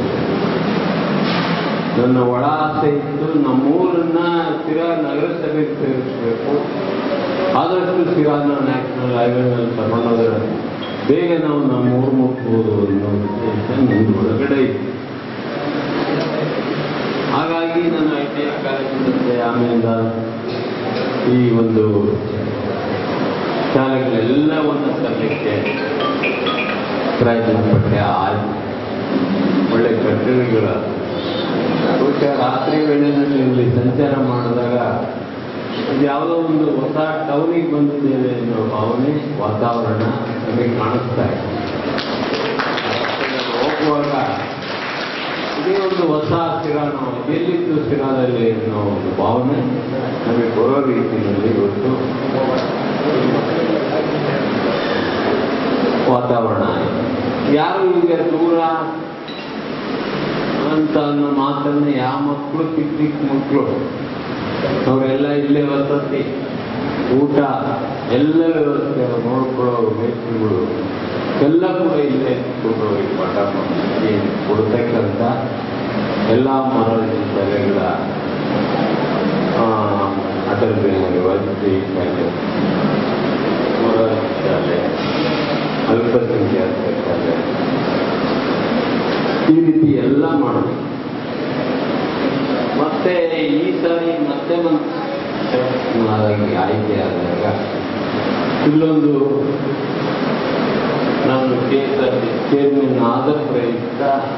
ನನ್ನ ಒಳ ಆಸೆ ಇತ್ತು ನಮ್ಮೂರನ್ನ ಸಿರಾ ನಗರಸಭೆಗೆ ಸೇರಿಸಬೇಕು ಆದಷ್ಟು ಸಿರಾನ ನ್ಯಾಷನಲ್ ಹೈವೇನಲ್ಲಿ ತಗೊಂಡೋದ್ರೆ ಬೇಗ ನಾವು ನಮ್ಮೂರು ಮುಟ್ಬೋದು ಅನ್ನೋ ಉದ್ದೇಶ ನನ್ನ ಒಳಗಡೆ ಇತ್ತು ಹಾಗಾಗಿ ನಾನು ಐ ಟಿ ಐ ಕಾಲೇಜಿನಲ್ಲಿ ಆಮೇಲಿಂದ ಈ ಒಂದು ಶಾಲೆಗಳೆಲ್ಲವನ್ನು ತರಲಿಕ್ಕೆ ಪ್ರಯತ್ನ ಪಟ್ಟೆ ಆಯ್ತು ಒಳ್ಳೆ ಕಟ್ಟಡಗಳ ಬಹುಶಃ ರಾತ್ರಿ ವೇಳೆಯಲ್ಲಿ ಇಲ್ಲಿ ಸಂಚಾರ ಮಾಡಿದಾಗ ಇದು ಯಾವುದೋ ಒಂದು ಹೊಸ ಟೌನಿಗೆ ಬಂದಿದ್ದೇವೆ ಅನ್ನೋ ಭಾವನೆ ವಾತಾವರಣ ನಮಗೆ ಕಾಣಿಸ್ತಾ ಇದೆ ರಸ್ತೆಯಲ್ಲಿ ಹೋಗುವಾಗ ಇದೇ ಒಂದು ಹೊಸ ಸಿರಾನು ಎಲ್ಲಿತ್ತು ಸಿರಾದಲ್ಲಿ ಅನ್ನೋ ಒಂದು ಭಾವನೆ ನಮಗೆ ಬರೋ ರೀತಿಯಲ್ಲಿ ಇವತ್ತು ವಾತಾವರಣ ಇದೆ. ಯಾರು ಈಗ ದೂರ ಅಂತ ಅನ್ನೋ ಮಾತನ್ನ ಯಾವ ಮಕ್ಕಳು ಚಿಕ್ಕ ಚಿಕ್ಕ ಮಕ್ಕಳು ಅವರೆಲ್ಲ ಇಲ್ಲೇ ವಸತಿ ಊಟ ಎಲ್ಲ ವ್ಯವಸ್ಥೆ ನೋಡ್ಕೊಳ್ಳೋ ವ್ಯಕ್ತಿಗಳು ಎಲ್ಲ ಕೂಡ ಇಲ್ಲೇ ಕೂತ್ಕೊಂಡು ಪಾಠ ಮಾಡಿ ಕೊಡ್ತಕ್ಕಂಥ ಎಲ್ಲ ಮನೋರಂಜನೆಗಳ ಅಟಲ್ ಬಿಹಾರಿ ವಾಜಪೇಯಿ ಶಾಲೆ ಮೊರಾರ್ಜಿ ಶಾಲೆ ಅಲ್ಪಸಂಖ್ಯಾತ ಶಾಲೆ ಈ ರೀತಿ ಎಲ್ಲ ಮಾಡಬೇಕು ಮತ್ತೆ ಈ ಸಾರಿ ಮತ್ತೆ ಆಗಿ ಆಯ್ಕೆ ಆದಾಗ ಇಲ್ಲೊಂದು ನಾನು K S R T chairman ಆದ ಪ್ರಯುಕ್ತ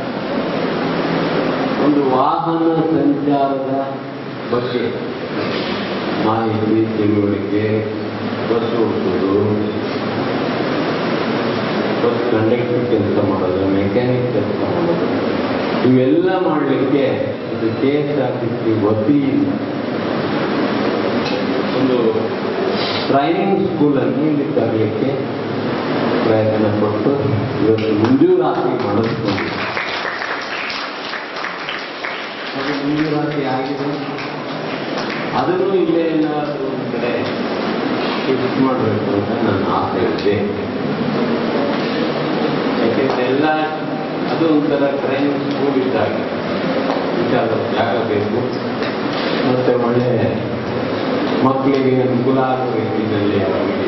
ಒಂದು ವಾಹನ ಸಂಚಾರದ ಬಗ್ಗೆ ಮಾಹಿತಿ ತಿಳುವಳಿಕೆ ಬಸ್ ಓಡಿಸೋದು ಬಸ್ ಕಂಡಕ್ಟರ್ ಕೆಲಸ ಮಾಡೋದು ಮೆಕ್ಯಾನಿಕ್ ಕೆಲಸ ಮಾಡೋದು ಇವೆಲ್ಲ ಮಾಡಲಿಕ್ಕೆ ಇದು K S R T C ವತಿಯಿಂದ ಒಂದು ಟ್ರೈನಿಂಗ್ ಸ್ಕೂಲನ್ನು ಇಲ್ಲಿ ತರಲಿಕ್ಕೆ ಪ್ರಯತ್ನ ಪಟ್ಟು ಇವತ್ತು ಮಂಜೂರಾತಿ ಮಾಡಿಸ್ಕೊಂಡು ಅದು ಮಂಜೂರಾತಿ ಆಗಿದೆ ಅದನ್ನು ಇಲ್ಲೇ ಏನಾದರೂ ಒಂದು ಕಡೆ ಫಿಕ್ಸ್ ಮಾಡಬೇಕು ಅಂತ ನನ್ನ ಆಸೆ ಇದೆ ಯಾಕೆಂದ್ರೆ ಎಲ್ಲ ಅದು ಒಂಥರ ಟ್ರೈನಿಂಗ್ ಸ್ಕೂಲ್ ಇದ್ದಾಗ ವಿಚಾರ ಜಾಗ ಬೇಕು ಮತ್ತೆ ಒಳ್ಳೆ ಮಕ್ಕಳಿಗೆ ಅನುಕೂಲ ಆಗುವ ರೀತಿಯಲ್ಲಿ ಅವರಿಗೆ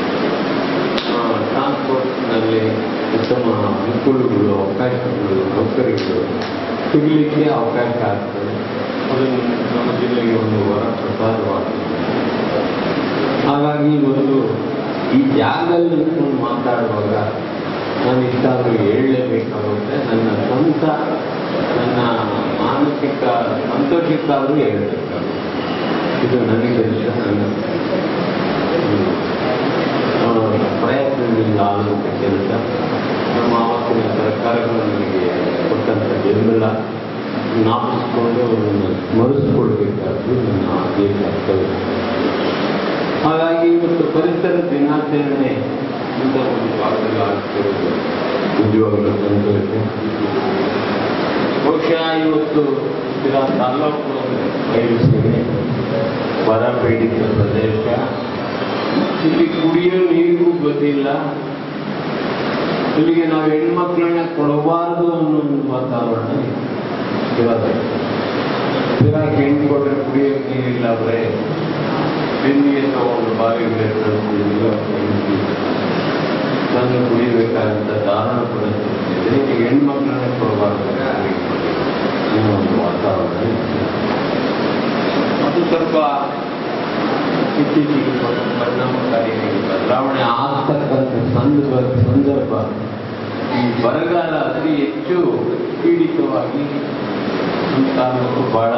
ಟ್ರಾನ್ಸ್ಪೋರ್ಟ್ನಲ್ಲಿ ಉತ್ತಮ ಅನುಕೂಲಗಳು ಅವಕಾಶಗಳು ನೌಕರಿಗಳು ಸಿಗಲಿಕ್ಕೆ ಅವಕಾಶ ಆಗ್ತದೆ ಅದನ್ನು ನಮ್ಮ ಜಿಲ್ಲೆಗೆ ಒಂದು ವರ ಪ್ರಸಾದವಾಗ್ತದೆ ಹಾಗಾಗಿ ಒಂದು ಈ ಜಾಗದಲ್ಲಿ ನಿಂತ್ಕೊಂಡು ಮಾತಾಡುವಾಗ ನಾನು ಇಷ್ಟಾದರೂ ಹೇಳಲೇಬೇಕಾಗುತ್ತೆ ನನ್ನ ಸ್ವಂತ ನನ್ನ ಮಾನಸಿಕ ಸಂತೋಷಕ್ಕಾದರೂ ಹೇಳಬೇಕಾಗುತ್ತೆ ಇದು ನನಗೆ ಕೆಲಸ ನನ್ನ ಆ, ಪ್ರಯತ್ನದಿಂದ ಆದಂಥ ಕೆಲಸ ನಮ್ಮ ಆವತ್ತಿನ ಸರ್ಕಾರಗಳು ನನಗೆ ಕೊಟ್ಟಂಥ ಬೆಂಬಲ ಜ್ಞಾಪಿಸ್ಕೊಂಡು ಅದನ್ನು ಸ್ಮರಿಸ್ಕೊಳ್ಬೇಕಾದ್ದು ನನ್ನ ಆದ್ಯ ಕರ್ತವ್ಯ ಹಾಗಾಗಿ ಇವತ್ತು ಪರಿಸರ ದಿನಾಚರಣೆ ಇಂಥ ಒಂದು ಭಾಗದಲ್ಲಿ ಆಗ್ತಿರೋದು ನಿಜವಾಗಲೂ ಸಂತೋಷ ಬಹುಶಃ ಇವತ್ತು ಸ್ಥಿರ ತಾಲೂಕು ಬಯಲುಸೀಮೆ ಬರ ಪೀಡಿತ ಪ್ರದೇಶ ಇಲ್ಲಿ ಕುಡಿಯೋ ನೀರಿಗೂ ಗೊತ್ತಿಲ್ಲ ಇಲ್ಲಿಗೆ ನಾವು ಹೆಣ್ಮಕ್ಳನ್ನ ಕೊಡಬಾರದು ಅನ್ನೋ ಒಂದು ವಾತಾವರಣ ಇರೋದು ಸ್ಥಿರಾಗಿ ಹೆಣ್ಣು ಕೊಟ್ಟರೆ ಕುಡಿಯೋಕೆ ನೀರಿಲ್ಲ ಬರೇ ಬೆನ್ನಿಗೆ ತಗೊಂಡು ಬಾವಿಗೆ ತಂದು ಕುಡಿಯಬೇಕಾದಂಥ ದಾರುಣ ಪರಿಸ್ಥಿತಿ ಇದೆ ಈಗ ಹೆಣ್ಮಕ್ಳನ್ನೇ ಕೊಡಬಾರ್ದು ಅನ್ನೋ ಒಂದು ವಾತಾವರಣ ಇದೆ. ಅದು ಸ್ವಲ್ಪ ಇತ್ತೀಚೆಗೆ ಸ್ವಲ್ಪ ಪರಿಣಾಮಕಾರಿಯಾಗಿ ಬದಲಾವಣೆ ಆಗ್ತಕ್ಕಂಥ ಸಂದರ್ಭ ಸಂದರ್ಭ ಈ ಬರಗಾಲ ಅತಿ ಹೆಚ್ಚು ಪೀಡಿತವಾಗಿ ನಮ್ಮ ತಾಲೂಕು ಬಹಳ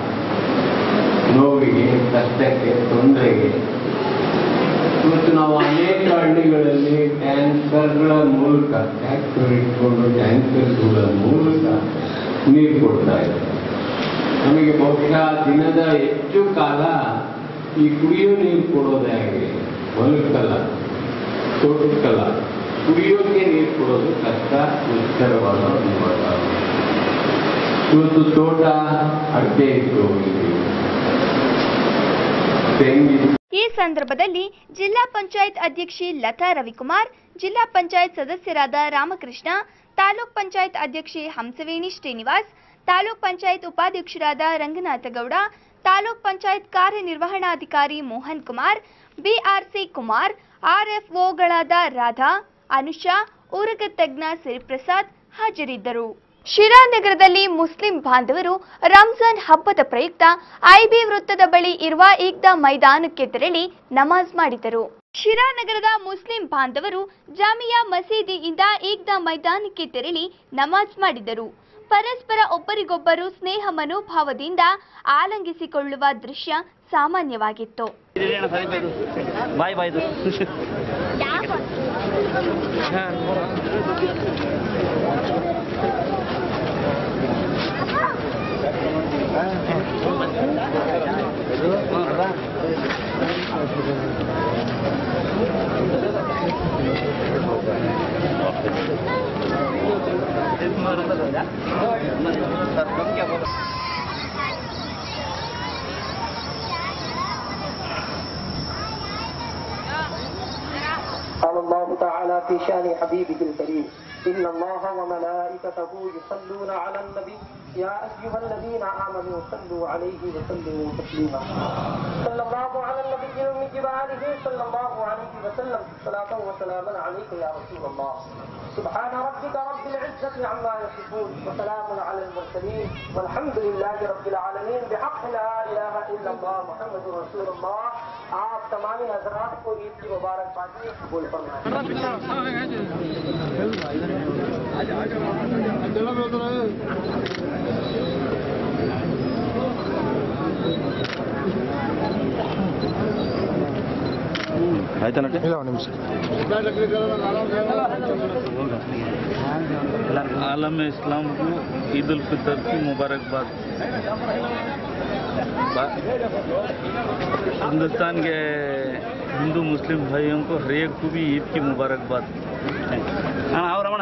ನೋವಿಗೆ ಕಷ್ಟಕ್ಕೆ ತೊಂದರೆಗೆ ಇವತ್ತು ನಾವು ಅನೇಕ ಹಳ್ಳಿಗಳಲ್ಲಿ ಟ್ಯಾಂಕರ್ಗಳ ಮೂಲಕ ಟ್ಯಾಂಕರ್ ಇಟ್ಕೊಂಡು ಟ್ಯಾಂಕರ್ಗಳ ಮೂಲಕ ನೀರು ಕೊಡ್ತಾ ಇದ್ದಾರೆ ನಮಗೆ ಬಹುಶಃ ದಿನದ ಹೆಚ್ಚು ಕಾಲ ಈ ಕುಡಿಯೋ ನೀರು ಕೊಡೋದೇ ಆಗಿದೆ ಹೊಲಕ್ಕಲ್ಲ ತೋಟಕ್ಕಲ್ಲ ಕುಡಿಯೋಕೆ ನೀರು ಕೊಡೋದು ಕಷ್ಟ ದುಸ್ತರವಾದ ಒಂದು ವಾತಾವರಣ ಇವತ್ತು ತೋಟ ಅಡ್ಡೆ ಇಟ್ಟು ಹೋಗಿದ್ದೀವಿ ತೆಂಗಿನ ಈ ಸಂದರ್ಭದಲ್ಲಿ ಜಿಲ್ಲಾ ಪಂಚಾಯತ್ ಅಧ್ಯಕ್ಷೆ ಲತಾ ರವಿಕುಮಾರ್ ಜಿಲ್ಲಾ ಪಂಚಾಯತ್ ಸದಸ್ಯರಾದ ರಾಮಕೃಷ್ಣ ತಾಲೂಕ್ ಪಂಚಾಯತ್ ಅಧ್ಯಕ್ಷೆ ಹಂಸವೇಣಿ ಶ್ರೀನಿವಾಸ್ ತಾಲೂಕ್ ಪಂಚಾಯತ್ ಉಪಾಧ್ಯಕ್ಷರಾದ ರಂಗನಾಥಗೌಡ ತಾಲೂಕ್ ಪಂಚಾಯತ್ ಕಾರ್ಯನಿರ್ವಹಣಾಧಿಕಾರಿ ಮೋಹನ್ ಕುಮಾರ್ ಬಿಆರ್ಸಿ ಕುಮಾರ್ ಆರ್ಎಫ್ಒಗಳಾದ ರಾಧಾ ಅನುಷಾ ಊರಗ ತಜ್ಞ ಸಿರಿಪ್ರಸಾದ್ ಹಾಜರಿದ್ದರು ಶಿರಾ ನಗರದಲ್ಲಿ ಮುಸ್ಲಿಂ ಬಾಂಧವರು ರಂಜಾನ್ ಹಬ್ಬದ ಪ್ರಯುಕ್ತ ಐಬಿ ವೃತ್ತದ ಬಳಿ ಇರುವ ಈಗ್ದಾ ಮೈದಾನಕ್ಕೆ ತೆರಳಿ ನಮಾಜ್ ಮಾಡಿದರು ಶಿರಾ ನಗರದ ಮುಸ್ಲಿಂ ಬಾಂಧವರು ಜಾಮಿಯಾ ಮಸೀದಿಯಿಂದ ಈಗ್ದಾ ಮೈದಾನಕ್ಕೆ ತೆರಳಿ ನಮಾಜ್ ಮಾಡಿದರು ಪರಸ್ಪರ ಒಬ್ಬರಿಗೊಬ್ಬರು ಸ್ನೇಹ ಮನೋಭಾವದಿಂದ ಆಲಂಗಿಸಿಕೊಳ್ಳುವ ದೃಶ್ಯ ಸಾಮಾನ್ಯವಾಗಿತ್ತು ಬಾಯ್ ಬಾಯ್ದು قال الله تعالى في شان حبيبه الكريم إن الله وملائكته يصلون على النبي يا أيها الذين آمنوا صلوا عليه وسلموا تسليما صلى الله على النبي من جباله صلى الله عليه وسلم صلاة وسلاما عليك يا رسول الله سبحان ربك رب العزة عما يصفون وسلام على المرسلين والحمد لله رب العالمين بحق لا إله إلا الله محمد رسول الله आप तमाम हजरात को ईद की मुबारकबाद बोल फरमाएं ಆಯ್ತಾ आलम इस्लाम को ईद उल फितर की मुबारकबाद बा- हिंदुस्तान के हिंदू मुस्लिम भाइयों को हर एक को भी ईद की मुबारकबाद हाँ आओ रमಣ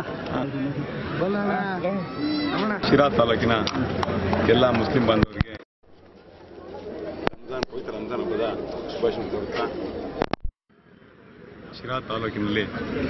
ಶಿರಾ ತಾಲೂಕಿನ ಎಲ್ಲ ಮುಸ್ಲಿಂ ಬಾಂಧವರಿಗೆ ರಂಜಾನ್ ಪವಿತ್ರ ರಂಜಾನ್ ಹಬ್ಬದ ಶುಭಾಶಯ ಕೋರುತ್ತಾ ಶಿರಾ ತಾಲೂಕಿನಲ್ಲಿ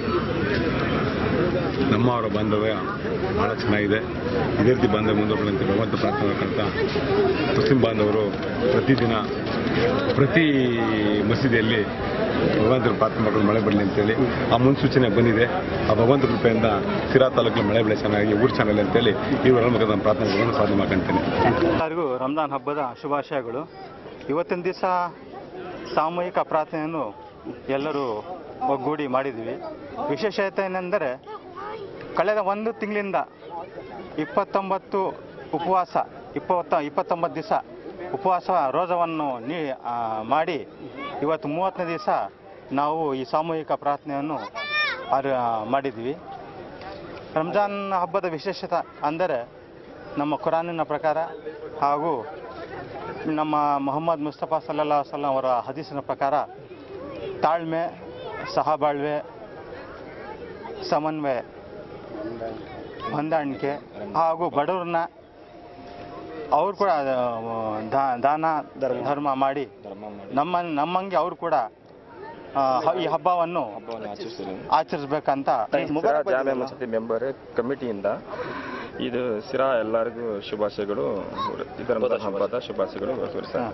ನಮ್ಮ ಅವರ ಬಾಂಧವ್ಯ ಬಹಳ ಚೆನ್ನಾಗಿದೆ ಇದೇ ರೀತಿ ಬಾಂಧವ್ಯ ಮುಂದುವರೆದಂತೆ ಭಗವಂತ ಪ್ರಾರ್ಥನೆ ಮಾಡ್ತಾ ಮುಸ್ಲಿಂ ಬಾಂಧವರು ಪ್ರತಿದಿನ ಪ್ರತಿ ಮಸೀದಿಯಲ್ಲಿ ಭಗವಂತನ ಪ್ರಾರ್ಥನೆ ಮಾಡೋದು ಮಳೆ ಬರಲಿ ಅಂತೇಳಿ ಆ ಮುನ್ಸೂಚನೆ ಬಂದಿದೆ ಆ ಭಗವಂತ ಕೃಪೆಯಿಂದ ಸಿರಾ ತಾಲೂಕಿನ ಮಳೆ ಬೆಳೆ ಚೆನ್ನಾಗಿ ಊರು ಚೆನ್ನಾಗಿ ಅಂತೇಳಿ ಈ ವರ ಮುಖದ ನಾನು ಪ್ರಾರ್ಥನೆ ಮಾಡೋದನ್ನು ಸಾಧನೆ ಮಾಡ್ಕೊಂತೇನೆ ಎಲ್ಲರಿಗೂ ರಂಜಾನ್ ಹಬ್ಬದ ಶುಭಾಶಯಗಳು ಇವತ್ತಿನ ದಿವಸ ಸಾಮೂಹಿಕ ಪ್ರಾರ್ಥನೆಯನ್ನು ಎಲ್ಲರೂ ಒಗ್ಗೂಡಿ ಮಾಡಿದ್ವಿ ವಿಶೇಷತೆ ಏನೆಂದರೆ ಕಳೆದ ಒಂದು ತಿಂಗಳಿಂದ ಇಪ್ಪತ್ತೊಂಬತ್ತು ಉಪವಾಸ ಇಪ್ಪತ್ತ ಇಪ್ಪತ್ತೊಂಬತ್ತು ದಿವಸ ಉಪವಾಸ ರೋಜವನ್ನು ನೀ ಆ, ಮಾಡಿ ಇವತ್ತು ಮೂವತ್ತನೇ ದಿವಸ ನಾವು ಈ ಸಾಮೂಹಿಕ ಪ್ರಾರ್ಥನೆಯನ್ನು ಆರ ಮಾಡಿದ್ವಿ ರಂಜಾನ್ ಹಬ್ಬದ ವಿಶೇಷತೆ ಅಂದರೆ ನಮ್ಮ ಕುರಾನಿನ ಪ್ರಕಾರ ಹಾಗೂ ನಮ್ಮ ಮೊಹಮ್ಮದ್ ಮುಸ್ತಫಾ ಸಲ್ಲಾ ವಸಲ್ಲಂ ಅವರ ಹದೀಸಿನ ಪ್ರಕಾರ ತಾಳ್ಮೆ ಸಹಬಾಳ್ವೆ ಸಮನ್ವಯ ಹೊಂದಾಣಿಕೆ ಹಾಗೂ ಬಡವ್ರನ್ನ ಅವ್ರು ಕೂಡ ಆ, ದಾ- ದಾನ ಧರ್ಮ ಮಾಡಿ ನಮ್ಮ ನಮ್ಮಂಗೆ ಅವರು ಕೂಡ ಆ, ಹ- ಈ ಹಬ್ಬವನ್ನು ಆಚರಿಸ್ಬೇಕಂತ ಸಿರಾ ಜಾಮೆ ಮಸೀದಿ ಮೆಂಬರ್ ಕಮಿಟಿಯಿಂದ ಇದು ಸಿರಾ ಎಲ್ಲರಿಗೂ ಶುಭಾಶಯಗಳು ಇದರ ಹಬ್ಬದ ಶುಭಾಶಯಗಳು ಸರ್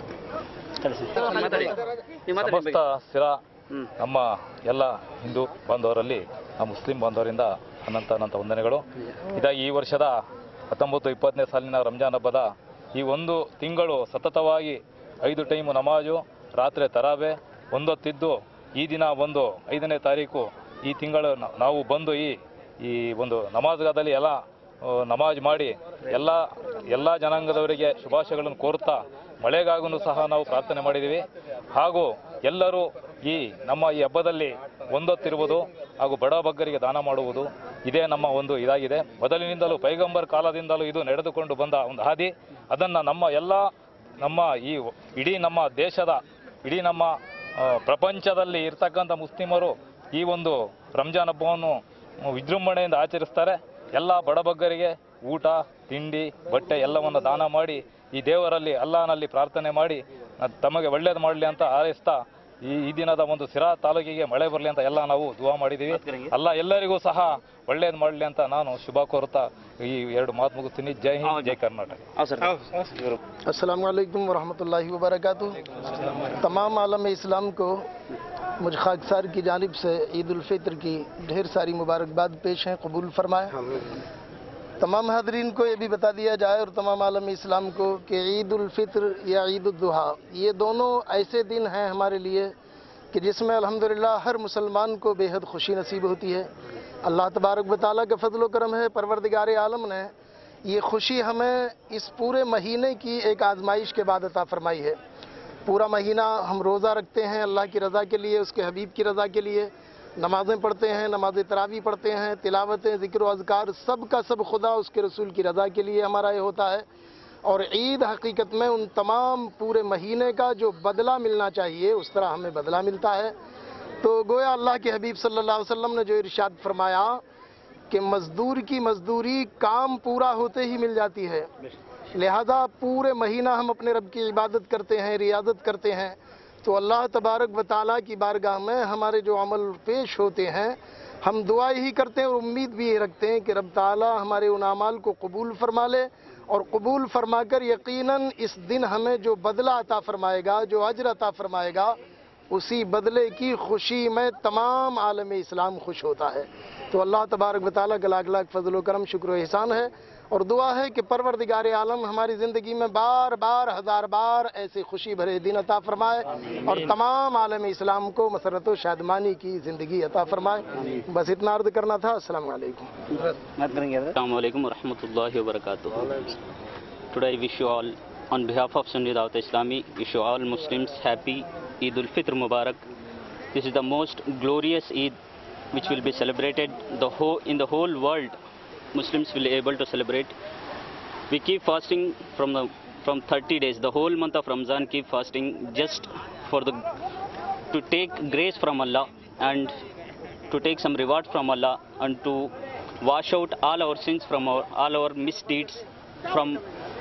ಸಮಸ್ತ ಸಿರಾ ನಮ್ಮ ಎಲ್ಲ ಹಿಂದೂ ಬಾಂಧವರಲ್ಲಿ ಆ ಮುಸ್ಲಿಂ ಬಾಂಧವರಿಂದ ಅನಂತ ಅನಂತ ವಂದನೆಗಳು ಇದಾಗಿ ಈ ವರ್ಷದ ಹತ್ತೊಂಬತ್ತು ಇಪ್ಪತ್ತನೇ ಸಾಲಿನ ರಂಜಾನ್ ಹಬ್ಬದ ಈ ಒಂದು ತಿಂಗಳು ಸತತವಾಗಿ ಐದು ಟೈಮು ನಮಾಜು ರಾತ್ರಿ ತರಾಬೆ ಒಂದೊತ್ತಿದ್ದು ಈ ದಿನ ಒಂದು ಐದನೇ ತಾರೀಕು ಈ ತಿಂಗಳು ನ- ನಾವು ಬಂದು ಈ ಈ ಒಂದು ನಮಾಜ್ಗಾದಲ್ಲಿ ಎಲ್ಲ ಆ, ನಮಾಜ್ ಮಾಡಿ ಎಲ್ಲ ಎಲ್ಲ ಜನಾಂಗದವರಿಗೆ ಶುಭಾಶಯಗಳನ್ನು ಕೋರುತ್ತಾ ಮಳೆಗಾಗೂ ಸಹ ನಾವು ಪ್ರಾರ್ಥನೆ ಮಾಡಿದ್ದೀವಿ ಹಾಗೂ ಎಲ್ಲರೂ ಈ ನಮ್ಮ ಈ ಹಬ್ಬದಲ್ಲಿ ಒಂದೊತ್ತಿರುವುದು ಹಾಗೂ ಬಡ ಬಗ್ಗರಿಗೆ ದಾನ ಮಾಡುವುದು ಇದೇ ನಮ್ಮ ಒಂದು ಇದಾಗಿದೆ ಮೊದಲಿನಿಂದಲೂ ಪೈಗಂಬರ್ ಕಾಲದಿಂದಲೂ ಇದು ನಡೆದುಕೊಂಡು ಬಂದ ಒಂದು ಹಾದಿ ಅದನ್ನು ನಮ್ಮ ಎಲ್ಲ ನಮ್ಮ ಈ ಇಡೀ ನಮ್ಮ ದೇಶದ ಇಡೀ ನಮ್ಮ ಆ, ಪ್ರಪಂಚದಲ್ಲಿ ಇರ್ತಕ್ಕಂಥ ಮುಸ್ಲಿಮರು ಈ ಒಂದು ರಂಜಾನ್ ಹಬ್ಬವನ್ನು ವಿಜೃಂಭಣೆಯಿಂದ ಆಚರಿಸ್ತಾರೆ ಎಲ್ಲ ಬಡಬಗ್ಗರಿಗೆ ಊಟ ತಿಂಡಿ ಬಟ್ಟೆ ಎಲ್ಲವನ್ನು ದಾನ ಮಾಡಿ ಈ ದೇವರಲ್ಲಿ ಅಲ್ಲಾನಲ್ಲಿ ಪ್ರಾರ್ಥನೆ ಮಾಡಿ ಅಹ್, ತಮಗೆ ಒಳ್ಳೇದು ಮಾಡಲಿ ಅಂತ ಹಾರೈಸ್ತಾ ಈ ಈ ದಿನದ ಒಂದು ಸಿರಾ ತಾಲೂಕಿಗೆ ಮಳೆ ಬರಲಿ ಅಂತ ಎಲ್ಲ ನಾವು ದುವಾ ಮಾಡಿದ್ದೀವಿ ಅಲ್ಲ ಎಲ್ಲರಿಗೂ ಸಹ ಒಳ್ಳೇದು ಮಾಡಲಿ ಅಂತ ನಾನು ಶುಭ ಕೋರುತ್ತಾ ಈ ಎರಡು ಮಾತು ಮುಗಿಸ್ತೀನಿ ಜೈ ಹಿಂದ್ ಜೈ ಕರ್ನಾಟಕ अस्सलाम वालेकुम वरहमतुल्लाहि वबरकातुह तमाम आलम इस्लाम को मुझ खाकसार की जानिब से ईद उल फित्र की ढेर सारी मुबारकबाद पेश हैं कबूल फरमाएं तमाम हाजरीन को ये भी बता दिया जाए और तमाम आलम इस्लाम को कि ईद उल फित्र या ईद उल दुहा ये दोनों ऐसे दिन हैं हमारे लिए कि जिसमें अल्हम्दुलिल्लाह हर मुसलमान को बेहद खुशी नसीब होती है अल्लाह तबारक व ताली का फजल करम है परवरदिगार आलम ने ये खुशी हमें इस पूरे महीने की एक आजमाइश के बाद अता फरमाई है पूरा महीना हम रोज़ा रखते हैं अल्लाह की रज़ा के लिए उसके हबीब की रज़ा के लिए नमाज़ें पढ़ते हैं नमाज तरावी पढ़ते हैं तिलावतें ज़िक्र अज़कार सब का सब खुदा उसके रसूल की रज़ा के लिए हमारा ये होता है और ईद हकीकत में उन तमाम पूरे महीने का जो बदला मिलना चाहिए उस तरह हमें बदला मिलता है तो गोया अल्लाह के हबीब सल्लल्लाहु अलैहि वसल्लम ने जो इरशाद फरमाया कि मजदूर की मजदूरी काम पूरा होते ही मिल जाती है लिहाजा पूरे महीना हम अपने रब की इबादत करते हैं रियादत करते हैं तो अल्लाह तबारक व ताली की बारगाह में हमारे जो अमल पेश होते हैं हम दुआ ही करते हैं और उम्मीद भी ये रखते हैं कि रब ताला हमारे उन अमाल को कबूल फरमा ले और कबूल फरमाकर यकीनन इस दिन हमें जो बदला अता फरमाएगा जो अजर अता फरमाएगा उसी बदले की खुशी में तमाम आलम इस्लाम खुश होता है तो अल्लाह तबारक व ताली का लाख लाख फजल करम शुक्र व एहसान है और दुआ है कि परवरदिगार आलम हमारी ज़िंदगी में बार बार हजार बार ऐसे खुशी भरे दिन अता फरमाए और तमाम आलम इस्लाम को मसरत व शादमानी की ज़िंदगी अता फरमाए बस इतना अर्ज करना था अस्सलाम वालेकुम Assalamu alaikum wa rahmatullahi wa barakatuh. Today I wish you all, on behalf of Sunni Dawat Islami, wish you all Muslims happy Eid ul Fitr Mubarak. This is the most glorious Eid which will be celebrated the whole, in the whole world. Muslims will be able to celebrate. We keep fasting from the from 30 days. The whole month of Ramzan keep fasting just for the to take grace from Allah and to take some reward from Allah and to wash out all our sins from our all our misdeeds from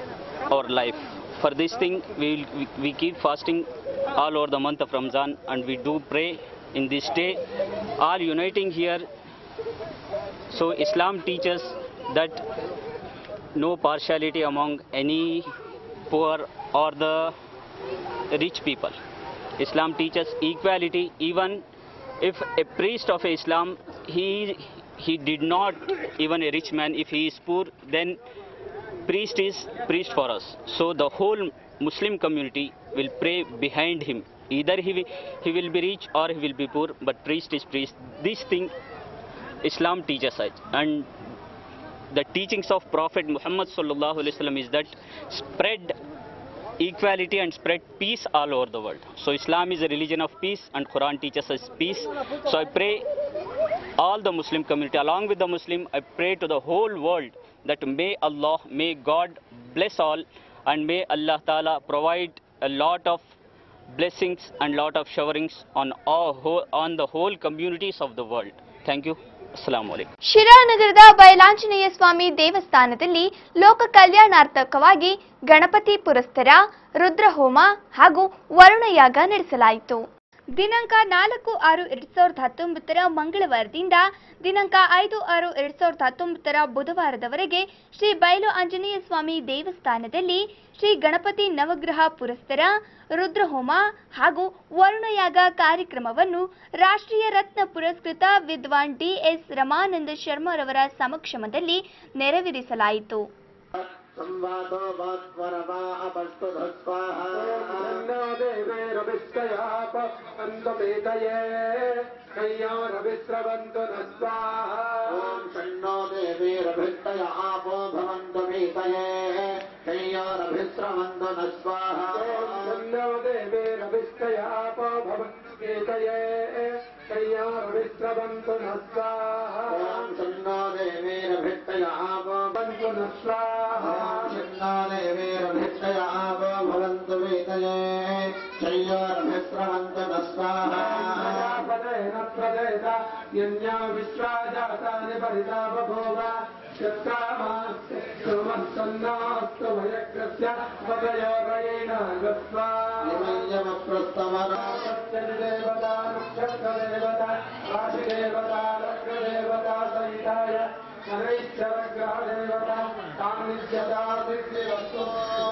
our life. For this thing, we, will, we, we keep fasting all over the month of Ramzan and we do pray in this day, all uniting here. So Islam teaches that no partiality among any poor or the rich people. Islam teaches equality even if a priest of Islam he he did not even a rich man if he is poor then priest is priest for us. So the whole Muslim community will pray behind him. Either he will, he will be rich or he will be poor, but priest is priest. This thing Islam teaches us, and the teachings of Prophet Muhammad sallallahu alaihi wasallam is that spread equality and spread peace all over the world. So Islam is a religion of peace, and Quran teaches us peace. So I pray all the Muslim community, along with the Muslim, I pray to the whole world that may Allah, may God bless all, and may Allah Ta'ala provide a lot of blessings and lot of showerings on all whole, on the whole communities of the world. Thank you. Assalamu alaikum. ಶಿರಾನಗರದ ಬಯಲಾಂಜನೇಯ ಸ್ವಾಮಿ ದೇವಸ್ಥಾನದಲ್ಲಿ ಲೋಕ ಕಲ್ಯಾಣಾರ್ಥಕವಾಗಿ ಗಣಪತಿ ಪುರಸ್ತರ ರುದ್ರಹೋಮ ಹಾಗೂ ವರುಣಯಾಗ ನಡೆಸಲಾಯಿತು ದಿನಾಂಕ ನಾಲ್ಕು ಆರು ಎರಡ್ ಸಾವಿರದ ಹತ್ತೊಂಬತ್ತರ ಮಂಗಳವಾರದಿಂದ ದಿನಾಂಕ ಐದು ಆರು ಎರಡ್ ಸಾವಿರದ ಹತ್ತೊಂಬತ್ತರ ಬುಧವಾರದವರೆಗೆ ಶ್ರೀ ಬಯಲು ಆಂಜನೇಯ ಸ್ವಾಮಿ ದೇವಸ್ಥಾನದಲ್ಲಿ ಶ್ರೀ ಗಣಪತಿ ನವಗ್ರಹ ಪುರಸ್ತರ ರುದ್ರಹೋಮ ಹಾಗೂ ವರುಣಯಾಗ ಕಾರ್ಯಕ್ರಮವನ್ನು ರಾಷ್ಟ್ರೀಯ ರತ್ನ ಪುರಸ್ಕೃತ ವಿದ್ವಾನ್ ಡಿಎಸ್ ರಮಾನಂದ ಶರ್ಮರವರ ಸಮಕ್ಷಮದಲ್ಲಿ ನೆರವೇರಿಸಲಾಯಿತು संवादो वात्वरमा अपस्तुध स्वाहा देवेरभिष्टयाप अन्तमेतये कय्यारविस्रवन्तु न स्वाहा ॐ षण्णो देवीरभिष्टय आपो भवन्तु मीतये कय्यारभिस्रवन्तु न स्वाहा ॐ षण्णो देवीरभिष्टयापो भवन्तु मीतये कय्यारविस्रवन्तु न स्वाहा ॐ षण्णो देवीरभिष्टय आपो भवन्तु न स्वाहा भिक्षयावो भवन्तु वेदये शय्योर्भिस्रवन्तु न स्वाहा यज्ञा विश्वाजातानि परिता बभूव शत्कामास्तन्नास्तु भयक्रस्य पदयोगयेन गत्वा देवता नक्षत्रदेवता राशिदेवता लग्नदेवता सहिताय शनैश्चरग्रहदेवता सान्निध्यता सिद्धिरस्तु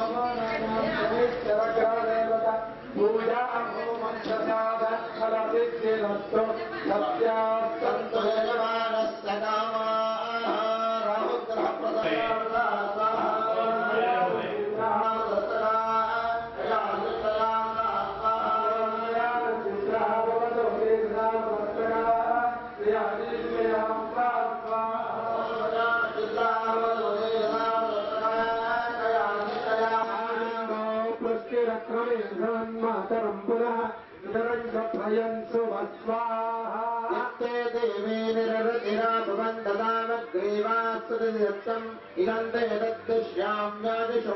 शनैश्चरग्रहदेवता पूजा होमप्रसाद फलसिद्धिरस्तु सत्यास्तन्तु देवानस्य कामाः मातरं पुनः निरञ्जभयं सुवस्वाहा ते देवे निरतिरा भवन्तदानग्रीवास्तुतिनित्यम् इदन्ते तद्दुष्याम्यादिशो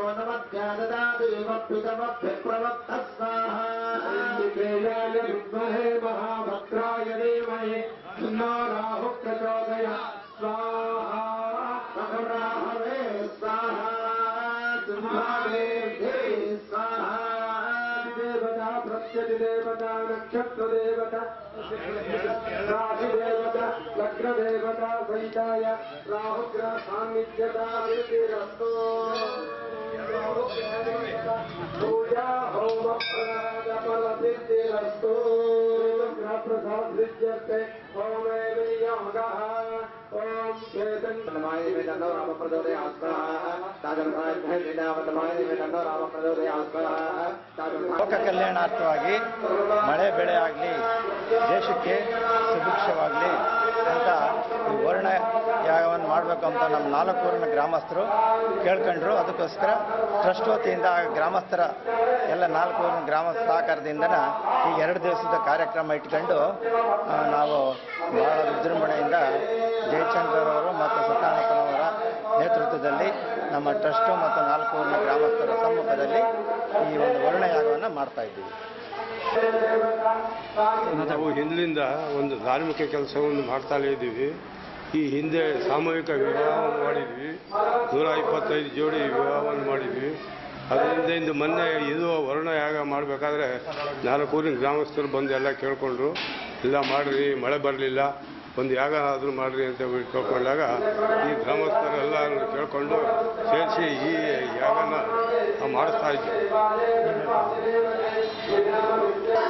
नमध्याददादेवप्युतमभ्यप्रवक्तः स्वाहा विद्महे महाभद्राय धीमहि तन्नो राहुः प्रचोदयात् स्वाहा राहवे स्वाहा सिंहादेव्ये स्वाहा देवता प्रत्यतिदेवता नक्षत्रदेवता राशिदेवता लग्नदेवता सहिताय राहुग्रह सान्निध्यता विधिरस्तु पूजा होम प्रसाद फलसिद्धिरस्तु ग्रह प्रसाद विद्यते ओमे योगः ॐ चेतन्नमाय वेदनो राम प्रचोदयात् स्वाहा ताजन्माय वेदावतमाय वेदनो राम प्रचोदयात् स्वाहा ಲೋಕ ಕಲ್ಯಾಣಾರ್ಥವಾಗಿ ಮಳೆ ಬೆಳೆ ಆಗಲಿ ದೇಶಕ್ಕೆ ಸುಭಿಕ್ಷವಾಗಲಿ ಅಂತ ಈ ವರ್ಣ ಯಾಗವನ್ನು ಮಾಡಬೇಕು ಅಂತ ನಮ್ಮ ನಾಲ್ಕು ಊರಿನ ಗ್ರಾಮಸ್ಥರು ಕೇಳ್ಕೊಂಡ್ರು ಅದಕ್ಕೋಸ್ಕರ ಟ್ರಸ್ಟ್ ವತಿಯಿಂದ ಗ್ರಾಮಸ್ಥರ ಎಲ್ಲ ನಾಲ್ಕು ಊರಿನ ಗ್ರಾಮ ಸಹಕಾರದಿಂದನ ಈ ಎರಡು ದಿವಸದ ಕಾರ್ಯಕ್ರಮ ಇಟ್ಕೊಂಡು ಆ, ನಾವು ಬಹಳ ವಿಜೃಂಭಣೆಯಿಂದ ಜಯಚಂದ್ರರವರು ಮತ್ತು ಸತ್ಯಾನಪ್ಪನವರ ನೇತೃತ್ವದಲ್ಲಿ ನಮ್ಮ ಟ್ರಸ್ಟು ಮತ್ತು ನಾಲ್ಕು ಊರಿನ ಗ್ರಾಮಸ್ಥರ ಸಮ್ಮುಖದಲ್ಲಿ ಈ ಒಂದು ವರ್ಣಯಾಗವನ್ನು ಮಾಡ್ತಾ ಇದ್ದೀವಿ ನಾವು ಹಿಂದಿನಿಂದ ಒಂದು ಧಾರ್ಮಿಕ ಕೆಲಸವನ್ನು ಮಾಡ್ತಾಲೇ ಇದ್ದೀವಿ ಈ ಹಿಂದೆ ಸಾಮೂಹಿಕ ವಿವಾಹ ಮಾಡಿದ್ವಿ ನೂರ ಇಪ್ಪತ್ತೈದು ಜೋಡಿ ವಿವಾಹವನ್ನು ಮಾಡಿದ್ವಿ ಅದರಿಂದ ಇಂದು ಮೊನ್ನೆ ಇದು ವರ್ಣಯಾಗ ಮಾಡಬೇಕಾದ್ರೆ ನಾಲ್ಕು ಊರಿನ ಗ್ರಾಮಸ್ಥರು ಬಂದು ಎಲ್ಲ ಕೇಳ್ಕೊಂಡ್ರು ಇಲ್ಲ ಮಾಡ್ರಿ ಮಳೆ ಬರಲಿಲ್ಲ ಒಂದು ಯಾಗ ಆದರೂ ಮಾಡ್ರಿ ಅಂತ ಹೇಳಿ ಕೇಳ್ಕೊಂಡಾಗ ಈ ಗ್ರಾಮಸ್ಥರೆಲ್ಲ ಕೇಳ್ಕೊಂಡು ಸೇರಿಸಿ ಈ ಯಾಗನ ನಾವು ಮಾಡಿಸ್ತಾ ಇದ್ವಿ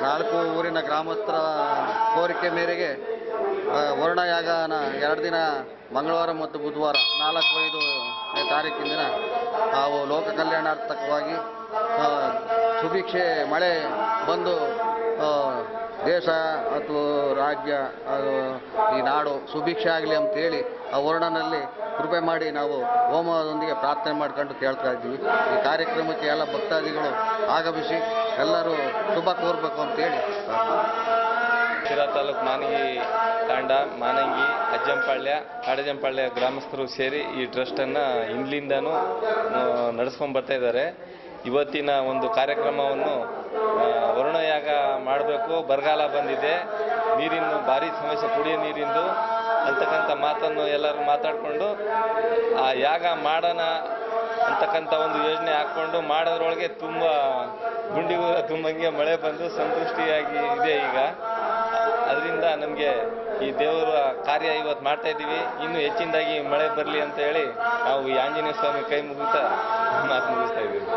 ನಾಲ್ಕು ಊರಿನ ಗ್ರಾಮಸ್ಥರ ಕೋರಿಕೆ ಮೇರೆಗೆ ಆ, ವರ್ಣಯಾಗನ ಎರಡು ದಿನ ಮಂಗಳವಾರ ಮತ್ತು ಬುಧವಾರ ನಾಲ್ಕು ಐದು ತಾರೀಕಿನ ದಿನ ನಾವು ಲೋಕ ಕಲ್ಯಾಣಾರ್ಥಕವಾಗಿ ಆ, ಸುಭಿಕ್ಷೆ ಮಳೆ ಬಂದು ಆ, ದೇಶ ಅಥವಾ ರಾಜ್ಯ ಅದು ಈ ನಾಡು ಸುಭಿಕ್ಷೆ ಆಗಲಿ ಅಂತೇಳಿ ಆ ವರ್ಣನಲ್ಲಿ ಕೃಪೆ ಮಾಡಿ ನಾವು ಹೋಮದೊಂದಿಗೆ ಪ್ರಾರ್ಥನೆ ಮಾಡ್ಕೊಂಡು ಕೇಳ್ತಾ ಇದ್ದೀವಿ ಈ ಕಾರ್ಯಕ್ರಮಕ್ಕೆ ಎಲ್ಲ ಭಕ್ತಾದಿಗಳು ಆಗಮಿಸಿ ಎಲ್ಲರೂ ಶುಭ ಕೋರ್ಬೇಕು ಅಂತೇಳಿ ಶಿರಾ ತಾಲೂಕು ಮಾನಗಿ ತಾಂಡ ಮಾನಂಗಿ ಅಜ್ಜಂಪಾಳ್ಯ ಅಡಜಂಪಾಳ್ಯ ಗ್ರಾಮಸ್ಥರು ಸೇರಿ ಈ ಟ್ರಸ್ಟನ್ನು ಹಿಂದ್ಲಿಂದನೂ ನಡೆಸ್ಕೊಂಡು ಬರ್ತಾ ಇದ್ದಾರೆ ಇವತ್ತಿನ ಒಂದು ಕಾರ್ಯಕ್ರಮವನ್ನು ಆ, ವರುಣಯಾಗ ಮಾಡಬೇಕು ಬರಗಾಲ ಬಂದಿದೆ ನೀರಿನ ಭಾರಿ ಸಮಸ್ಯೆ ಕುಡಿಯೋ ನೀರಿಂದು ಅಂತಕ್ಕಂಥ ಮಾತನ್ನು ಎಲ್ಲರೂ ಮಾತಾಡಿಕೊಂಡು ಆ ಯಾಗ ಮಾಡೋಣ ಅಂತಕ್ಕಂಥ ಒಂದು ಯೋಜನೆ ಹಾಕ್ಕೊಂಡು ಮಾಡೋದ್ರೊಳಗೆ ತುಂಬ ಗುಂಡಿಗೂರ ತುಂಬಂಗೆ ಮಳೆ ಬಂದು ಸಂತುಷ್ಟಿಯಾಗಿ ಇದೆ ಈಗ ಅದರಿಂದ ನಮಗೆ ಈ ದೇವರ ಕಾರ್ಯ ಇವತ್ತು ಮಾಡ್ತಾ ಇದ್ದೀವಿ ಇನ್ನೂ ಹೆಚ್ಚಿನದಾಗಿ ಮಳೆ ಬರಲಿ ಅಂತ ಹೇಳಿ ನಾವು ಈ ಆಂಜನೇಯ ಸ್ವಾಮಿ ಕೈ ಮುಗಿತಾ ಮಾತು ಮುಗಿಸ್ತಾ ಇದ್ದೀವಿ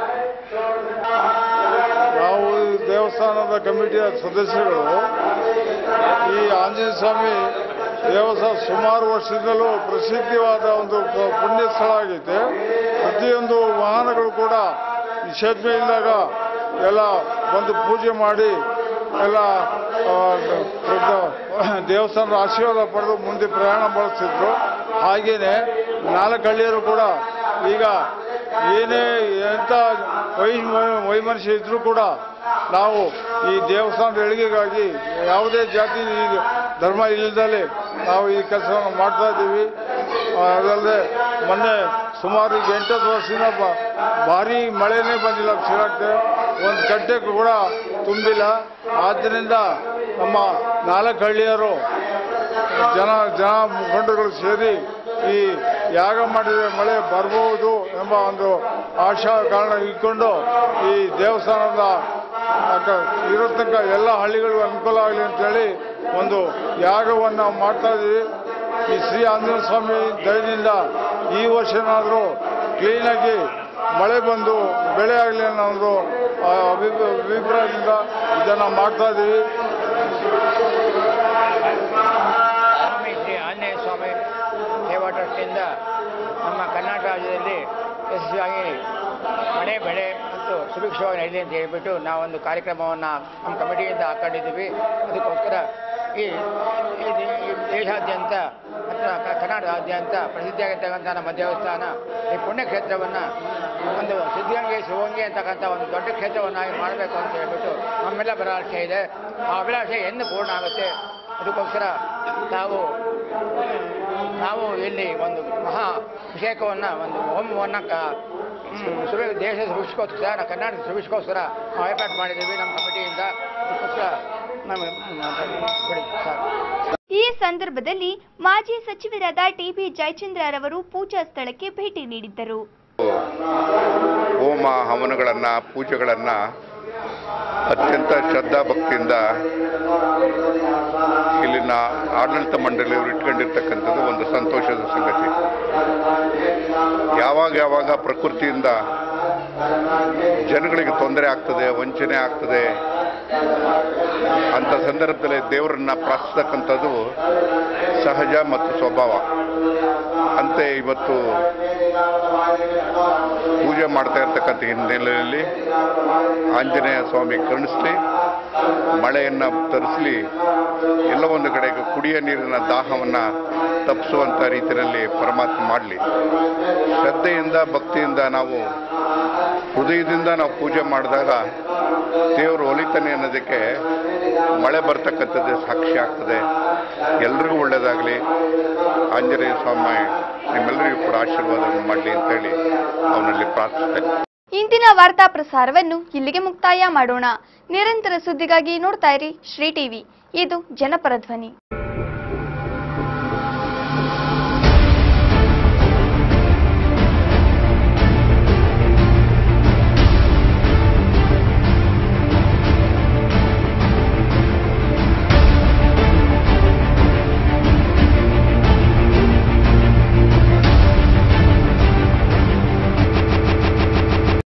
ನಾವು ಈ ದೇವಸ್ಥಾನದ ಕಮಿಟಿಯ ಸದಸ್ಯರು ಈ ಆಂಜನೇಯ ಸ್ವಾಮಿ ದೇವಸ್ಥಾನ ಸುಮಾರು ವರ್ಷದಿಂದಲೂ ಪ್ರಸಿದ್ಧವಾದ ಒಂದು ಪ- ಪುಣ್ಯ ಸ್ಥಳ ಆಗೈತೆ ಪ್ರತಿಯೊಂದು ವಾಹನಗಳು ಕೂಡ ನಿಷೇಧ ಇದ್ದಾಗ ಎಲ್ಲ ಬಂದು ಪೂಜೆ ಮಾಡಿ ಎಲ್ಲ ಆ, ದೊಡ್ಡ ದೇವಸ್ಥಾನದ ಆಶೀರ್ವಾದ ಪಡೆದು ಮುಂದೆ ಪ್ರಯಾಣ ಬಳಸ್ತಿದ್ರು ಹಾಗೇನೆ ನಾಲ್ಕು ಹಳ್ಳಿಯರು ಕೂಡ ಈಗ ಏನೇ ಎಂಥ ವೈ ವೈಮನಸ್ಯ ಇದ್ರೂ ಕೂಡ ನಾವು ಈ ದೇವಸ್ಥಾನದ ಏಳಿಗೆಗಾಗಿ ಯಾವುದೇ ಜಾತಿ ಈ ಧರ್ಮ ಇಲ್ಲದಲೇ ನಾವು ಈ ಕೆಲಸವನ್ನು ಮಾಡ್ತಾ ಇದ್ದೀವಿ ಆ, ಅದಲ್ಲದೆ ಮೊನ್ನೆ ಸುಮಾರು ಈಗ ಎಂಟತ್ತು ವರ್ಷದಿಂದ ಬ- ಭಾರಿ ಮಳೆನೇ ಬಂದಿಲ್ಲ ಶಿರಾಕ್ಕೆ ಒಂದು ಗಡ್ಡೆ ಕೂಡ ತುಂಬಿಲ್ಲ ಆದ್ದರಿಂದ ನಮ್ಮ ನಾಲ್ಕು ಹಳ್ಳಿಯರು ಜನ ಜನ ಮುಖಂಡರುಗಳು ಸೇರಿ ಈ ಯಾಗ ಮಾಡಿದರೆ ಮಳೆ ಬರಬಹುದು ಎಂಬ ಒಂದು ಆಶಾ ಕಾರಣ ಇಟ್ಕೊಂಡು ಈ ದೇವಸ್ಥಾನದ ಅಕ- ಇರೋ ತನಕ ಎಲ್ಲ ಹಳ್ಳಿಗಳಿಗೂ ಅನುಕೂಲ ಆಗಲಿ ಅಂತೇಳಿ ಒಂದು ಯಾಗವನ್ನು ಮಾಡ್ತಾ ಇದ್ದೀವಿ ಈ ಶ್ರೀ ಆಂಜನೇಯ ಸ್ವಾಮಿ ದಯದಿಂದ ಈ ವರ್ಷನಾದರೂ ಕ್ಲೀನಾಗಿ ಮಳೆ ಬಂದು ಬೆಳೆ ಆಗಲಿ ಅನ್ನೋ ಒಂದು ಆ, ಅಭಿ- ಅಭಿಪ್ರಾಯದಿಂದ ಇದನ್ನು ಮಾಡ್ತಾ ಇದ್ದೀವಿ ಸ್ವಾಮಿ ಶ್ರೀ ಆಂಜನೇಯ ಸ್ವಾಮಿ ಸೇವಾ ಟ್ರಸ್ಟಿಂದ ನಮ್ಮ ಕರ್ನಾಟಕ ರಾಜ್ಯದಲ್ಲಿ ಯಶಸ್ವಿಯಾಗಿ ಮಳೆ ಬೆಳೆ ಮತ್ತು ಸುಭಿಕ್ಷವಾಗಿ ನಡೆಯಲಿ ಅಂತ ಹೇಳಿಬಿಟ್ಟು ನಾವೊಂದು ಕಾರ್ಯಕ್ರಮವನ್ನು ನಮ್ಮ ಕಮಿಟಿಯಿಂದ ಹಾಕೊಂಡಿದ್ದೀವಿ ಅದಕ್ಕೋಸ್ಕರ ಈ ಈ ದೇ- ಈ ದೇಶಾದ್ಯಂತ ಮತ್ತು ಕ- ಕರ್ನಾಟಕದಾದ್ಯಂತ ಪ್ರಸಿದ್ಧಿಯಾಗಿರ್ತಕ್ಕಂಥ ನಮ್ಮ ದೇವಸ್ಥಾನ ಈ ಪುಣ್ಯಕ್ಷೇತ್ರವನ್ನು ಒಂದು ಸಿದ್ಧಗಂಗೆ ಶಿವಗಂಗೆ ಅಂತಕ್ಕಂಥ ಒಂದು ದೊಡ್ಡ ಕ್ಷೇತ್ರವನ್ನಾಗಿ ಮಾಡಬೇಕು ಅಂತ ಹೇಳ್ಬಿಟ್ಟು ನಮ್ಮೆಲ್ಲ ಭರವಸೆ ಇದೆ ಆ ಅಭಿಲಾಷೆ ಎಂದು ಪೂರ್ಣ ಆಗುತ್ತೆ ಅದಕ್ಕೋಸ್ಕರ ನಾವು ನಾವು ಇಲ್ಲಿ ಒಂದು ಮಹಾ ಅಭಿಷೇಕವನ್ನು ಒಂದು ಹೋಮವನ್ನು ಕ ಹ್ಮ್, ಸುಭಿ ದೇಶದ ಸುಭಿಕ್ಷಕೋಸ್ಕರ ನಾವು ಕರ್ನಾಟಕ ಸುಭಿಕ್ಷಕೋಸ್ಕರ ನಾವು ಏರ್ಪಾಟ್ ಮಾಡಿದ್ದೀವಿ ನಮ್ಮ ಕಮಿಟಿಯಿಂದ ಅದಕ್ಕೋಸ್ಕರ ನಾವು ಬಿಡಿ ಸರ್ ಈ ಸಂದರ್ಭದಲ್ಲಿ ಮಾಜಿ ಸಚಿವರಾದ ಟಿಬಿ ಜಯಚಂದ್ರರವರು ಪೂಜಾ ಸ್ಥಳಕ್ಕೆ ಭೇಟಿ ನೀಡಿದ್ದರು ಹೋಮ ಹವನಗಳನ್ನು ಪೂಜೆಗಳನ್ನು ಅತ್ಯಂತ ಶ್ರದ್ಧಾ ಭಕ್ತಿಯಿಂದ ಇಲ್ಲಿನ ಆಡಳಿತ ಮಂಡಳಿಯವರು ಇಟ್ಕೊಂಡಿರ್ತಕ್ಕಂಥದ್ದು ಒಂದು ಸಂತೋಷದ ಸಂಗತಿ ಯಾವಾಗ ಯಾವಾಗ ಪ್ರಕೃತಿಯಿಂದ ಜನಗಳಿಗೆ ತೊಂದರೆ ಆಗ್ತದೆ ವಂಚನೆ ಆಗ್ತದೆ ಅಂಥ ಸಂದರ್ಭದಲ್ಲಿ ದೇವರನ್ನ ಪ್ರಾರ್ಥಿಸ್ತಕ್ಕಂಥದ್ದು ಸಹಜ ಮತ್ತು ಸ್ವಭಾವ ಅಂತೆ ಇವತ್ತು ಪೂಜೆ ಮಾಡ್ತಾ ಇರ್ತಕ್ಕಂಥ ಹಿನ್ನೆಲೆಯಲ್ಲಿ ಆಂಜನೇಯ ಸ್ವಾಮಿ ಕರುಣಿಸ್ಲಿ ಮಳೆಯನ್ನು ತರಿಸಲಿ ಎಲ್ಲ ಒಂದು ಕಡೆಗೆ ಕುಡಿಯ ನೀರಿನ ದಾಹವನ್ನು ತಪ್ಪಿಸುವಂಥ ರೀತಿಯಲ್ಲಿ ಪರಮಾತ್ಮ ಮಾಡಲಿ ಶ್ರದ್ಧೆಯಿಂದ ಭಕ್ತಿಯಿಂದ ನಾವು ಹೃದಯದಿಂದ ನಾವು ಪೂಜೆ ಮಾಡಿದಾಗ ದೇವರು ಒಲಿತಾನೆ ಅನ್ನೋದಕ್ಕೆ ಮಳೆ ಬರ್ತಕ್ಕಂಥದ್ದೇ ಸಾಕ್ಷಿ ಆಗ್ತದೆ ಎಲ್ರಿಗೂ ಒಳ್ಳೆಯದಾಗಲಿ ಆಂಜನೇಯ ಸ್ವಾಮಿ ನಿಮ್ಮೆಲ್ಲರಿಗೂ ಕೂಡ ಆಶೀರ್ವಾದವನ್ನು ಮಾಡಲಿ ಅಂತೇಳಿ ಅವನಲ್ಲಿ ಪ್ರಾರ್ಥಿಸ್ತೇನೆ ಇಂದಿನ ವಾರ್ತಾ ಪ್ರಸಾರವನ್ನು ಇಲ್ಲಿಗೆ ಮುಕ್ತಾಯ ಮಾಡೋಣ ನಿರಂತರ ಸುದ್ದಿಗಾಗಿ ನೋಡ್ತಾ ಇರಿ ಶ್ರೀ ಟಿವಿ ಇದು ಜನಪರ ಧ್ವನಿ